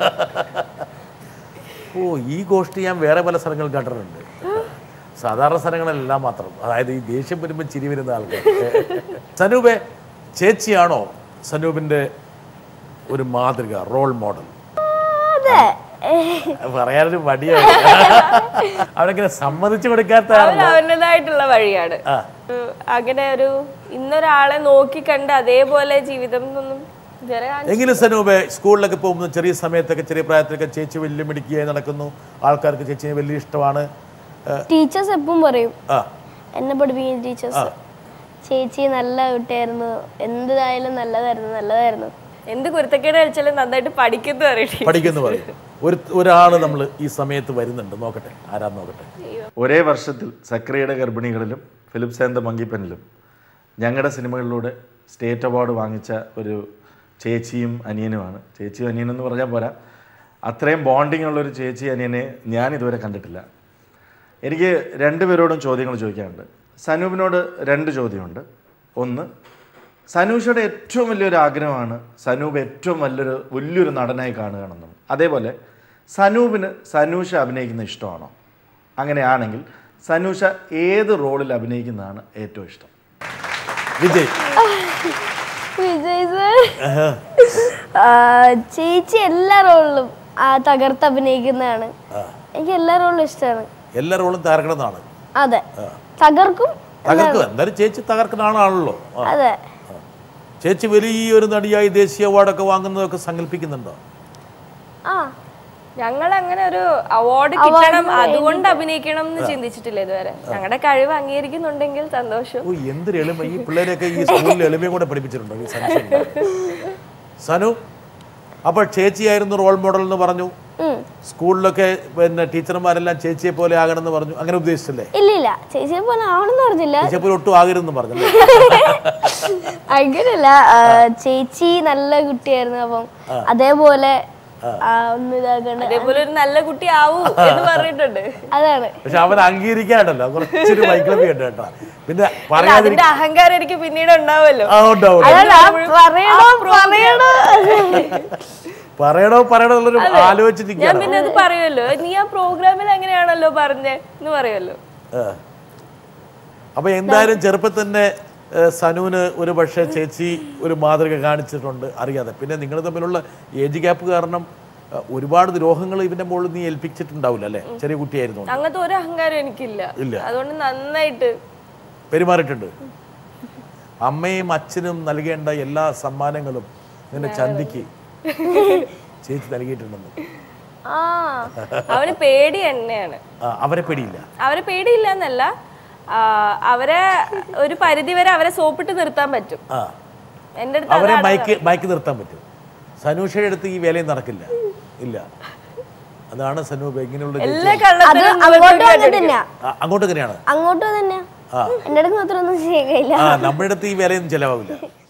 ഓ ഈ ഗോഷ്ടി ഞാൻ വേറെ പല സ്ഥലങ്ങളിൽ കണ്ടിട്ടുണ്ട് സാധാരണ സ്ഥലങ്ങളെല്ലാം മാത്രം അതായത് ഈ ദേഷ്യം വരുമ്പോൾ ചിരി വരുന്ന ആൾക്കാർ സനൂപെ ചേച്ചിയാണോ സനൂപിന്റെ ഒരു മാതൃക റോൾ മോഡൽ അതെ പറയാനൊരു മടിയാണ് അവരങ്ങനെ സമ്മതിച്ചു കൊടുക്കാത്ത അവൻ അവൻ്റെതായിട്ടുള്ള വഴിയാണ് ആ. ഉം, അങ്ങനെ ഒരു ഇന്നൊരാളെ നോക്കി കണ്ട് അതേപോലെ ജീവിതം എന്നൊന്നും ഇതുവരെ കാണിച്ചിട്ടില്ല. എങ്കിലും സനൂപെ സ്കൂളിലൊക്കെ പോകുമ്പോൾ ചെറിയ സമയത്തൊക്കെ ചെറിയ പ്രായത്തിലൊക്കെ ചേച്ചി വലിയ മിടുക്കിയായി നടക്കുന്നു ആൾക്കാർക്ക് ചേച്ചിയെ വലിയ ഇഷ്ടമാണ് ഏ, ടീച്ചേഴ്സ് എപ്പം പറയും ആ എന്നെ പഠിപ്പിക്കുന്ന ടീച്ചേഴ്സ് ചേച്ചി നല്ല കുട്ടിയായിരുന്നു എന്തായാലും നല്ലതായിരുന്നു നല്ലതായിരുന്നു എന്ത് കുരുത്തക്കേട് കഴിച്ചാലും നന്നായിട്ട് പഠിക്കുന്നു അറിയട്ടെ പഠിക്കുന്നു പറയും ഒരു ഒരാൾ നമ്മൾ ഈ സമയത്ത് വരുന്നുണ്ട് നോക്കട്ടെ ആരാന്ന് നോക്കട്ടെ ഒരേ വർഷത്തിൽ സക്രിയയുടെ ഗർഭിണികളിലും ഫിലിപ്സ് ആൻഡ് ദ മങ്കിപ്പനിലും ഞങ്ങളുടെ സിനിമകളിലൂടെ സ്റ്റേറ്റ് അവാർഡ് വാങ്ങിച്ച ഒരു ചേച്ചിയും അനിയനുമാണ് ചേച്ചിയും അനിയനും എന്ന് പറഞ്ഞാൽ പോരാ അത്രയും ബോണ്ടിങ് ഉള്ള ഒരു ചേച്ചി അനിയനെ ഞാൻ ഇതുവരെ കണ്ടിട്ടില്ല എനിക്ക് രണ്ടുപേരോടും ചോദ്യങ്ങൾ ചോദിക്കാനുണ്ട് സനൂപിനോട് രണ്ട് ചോദ്യമുണ്ട് ഒന്ന് സനൂഷയുടെ ഏറ്റവും വലിയൊരു ആഗ്രഹമാണ് സനൂപ് ഏറ്റവും വലിയൊരു വലിയൊരു നടനായി കാണുകയാണെന്നും അതേപോലെ സനൂപിന് സനൂഷ അഭിനയിക്കുന്ന ഇഷ്ടമാണോ അങ്ങനെയാണെങ്കിൽ സനൂഷ ഏത് റോളിൽ അഭിനയിക്കുന്നതാണ് ഏറ്റവും ഇഷ്ടം വിജയ് വിജയ് സർ ചേച്ചി എല്ലാ റോളിലും തകർത്ത് അഭിനയിക്കുന്നതാണ് എനിക്ക് എല്ലാ റോളിലും ഇഷ്ടമാണ് എല്ലാ റോളും തകർക്കണമെന്നാണ് അതെ തകർക്കും തകർക്കുക എന്തായാലും ചേച്ചി തകർക്കുന്ന ആളാണല്ലോ ആ. അതെ ചേച്ചി വലിയൊരു നടിയായി ദേശീയ അവാർഡൊക്കെ വാങ്ങുന്നതൊക്കെ സങ്കല്പിക്കുന്നുണ്ടോ ആ ഞങ്ങൾ അങ്ങനെ ഒരു അവാർഡ് കിട്ടണം അതുകൊണ്ട് അഭിനയിക്കണം എന്ന് ചിന്തിച്ചിട്ടില്ല ഇതുവരെ ഞങ്ങളുടെ കഴിവ് അംഗീകരിക്കുന്നുണ്ടെങ്കിൽ സന്തോഷം ഓ എന്തൊരു എളിമ ഈ പിള്ളേരെയൊക്കെ ഈ സ്കൂളിൽ എളിമയും കൂടെ പഠിപ്പിച്ചിട്ടുണ്ടോ ഈ സംശയം സനു അപ്പോൾ ചേച്ചിയായിരുന്നു റോൾ മോഡൽ എന്ന് പറഞ്ഞു സ്കൂളിലൊക്കെ പിന്നെ ടീച്ചർമാരെല്ലാം ചേച്ചിയെ പോലെ ആകണമെന്ന് പറഞ്ഞു അങ്ങനെ ഉദ്ദേശിച്ചല്ലേ ഇല്ല ഇല്ല ചേച്ചിയെ പോലെ ആവണമെന്ന് പറഞ്ഞില്ല ചേച്ചിയെ പോലെ ഒട്ടും ആകരുതെന്ന് പറഞ്ഞല്ലേ അങ്ങനെയല്ല ആ, ചേച്ചി നല്ല കുട്ടിയായിരുന്നു അപ്പം അതേപോലെ ആ, ഒന്നും ഇതാക്കണ്ട അതേപോലെ ഒരു നല്ല കുട്ടി ആവൂ എന്ന് പറഞ്ഞിട്ടുണ്ട് അതാണ് പക്ഷെ അവൻ അംഗീകരിക്കാണ്ടല്ലോ കുറച്ചൊരു വൈക്ലഭ്യം ഉണ്ട് കേട്ടോ പിന്നെ അല്ല, പറയാതിരി അതിന്റെ അഹങ്കാരം എനിക്ക് പിന്നീട് ഉണ്ടാവുമല്ലോ ആ ഉണ്ടാവും അതല്ല, പറയണോ പറയണോ പറയണോ പറയണോ എന്നുള്ളൊരു ഞാൻ ആലോചിച്ചിരിക്കുകയാണ് പിന്നെ അത് പറയുമല്ലോ നീ ആ പ്രോഗ്രാമിൽ അങ്ങനെയാണല്ലോ പറഞ്ഞേ എന്ന് പറയുമല്ലോ ആ. അപ്പൊ എന്തായാലും ചെറുപ്പത്തിൽ തന്നെ ഏ, സനുവിന് ഒരു പക്ഷേ ചേച്ചി ഒരു മാതൃക കാണിച്ചിട്ടുണ്ട് അറിയാതെ പിന്നെ നിങ്ങൾ തമ്മിലുള്ള ഏജ് ഗ്യാപ്പ് കാരണം ആ, ഒരുപാട് ദ്രോഹങ്ങൾ ഇവന്റെ മുകളിൽ നീ ഏൽപ്പിച്ചിട്ടുണ്ടാവില്ല അല്ലേ ചെറിയ കുട്ടിയായിരുന്നു അങ്ങനത്തെ ഒരു അഹങ്കാരം എനിക്കില്ല ഇല്ല. അതുകൊണ്ട് നന്നായിട്ട് പെരുമാറിയിട്ടുണ്ട് അമ്മയും അച്ഛനും നൽകേണ്ട എല്ലാ സമ്മാനങ്ങളും നിന്റെ ചന്തിക്ക് ചേച്ചി നൽകിയിട്ടുണ്ടെന്ന് ആ അവന് പേടി തന്നെയാണ് ആ, അവരെ പേടിയില്ല അവരെ പേടിയില്ല എന്നല്ല ആ, അവരെ ഒരു പരിധി വരെ അവരെ സോപ്പിട്ട് നിർത്താൻ പറ്റും ആ എൻ്റെ അടുത്ത് അവരെ അതാണ് മയക്ക് മയക്കി നിർത്താൻ പറ്റും സനൂഷയുടെ അടുത്ത് ഈ വേലയും നടക്കില്ല ഇല്ല അതാണ് സനൂപ് ഇങ്ങനെയുള്ള ചേച്ചി. എല്ലാ അത് കള്ളത്തിനും അങ്ങോട്ടും അങ്ങനെ തന്നെയാ ആ, അങ്ങോട്ട് എങ്ങനെയാണ് അങ്ങോട്ടും തന്നെയാ ആ. എൻ്റെ അടുത്ത് മാത്രമൊന്നും ചെയ്യില്ല ആ നമ്മുടെ അടുത്ത് ഈ വേലയൊന്നും ചിലവാകില്ല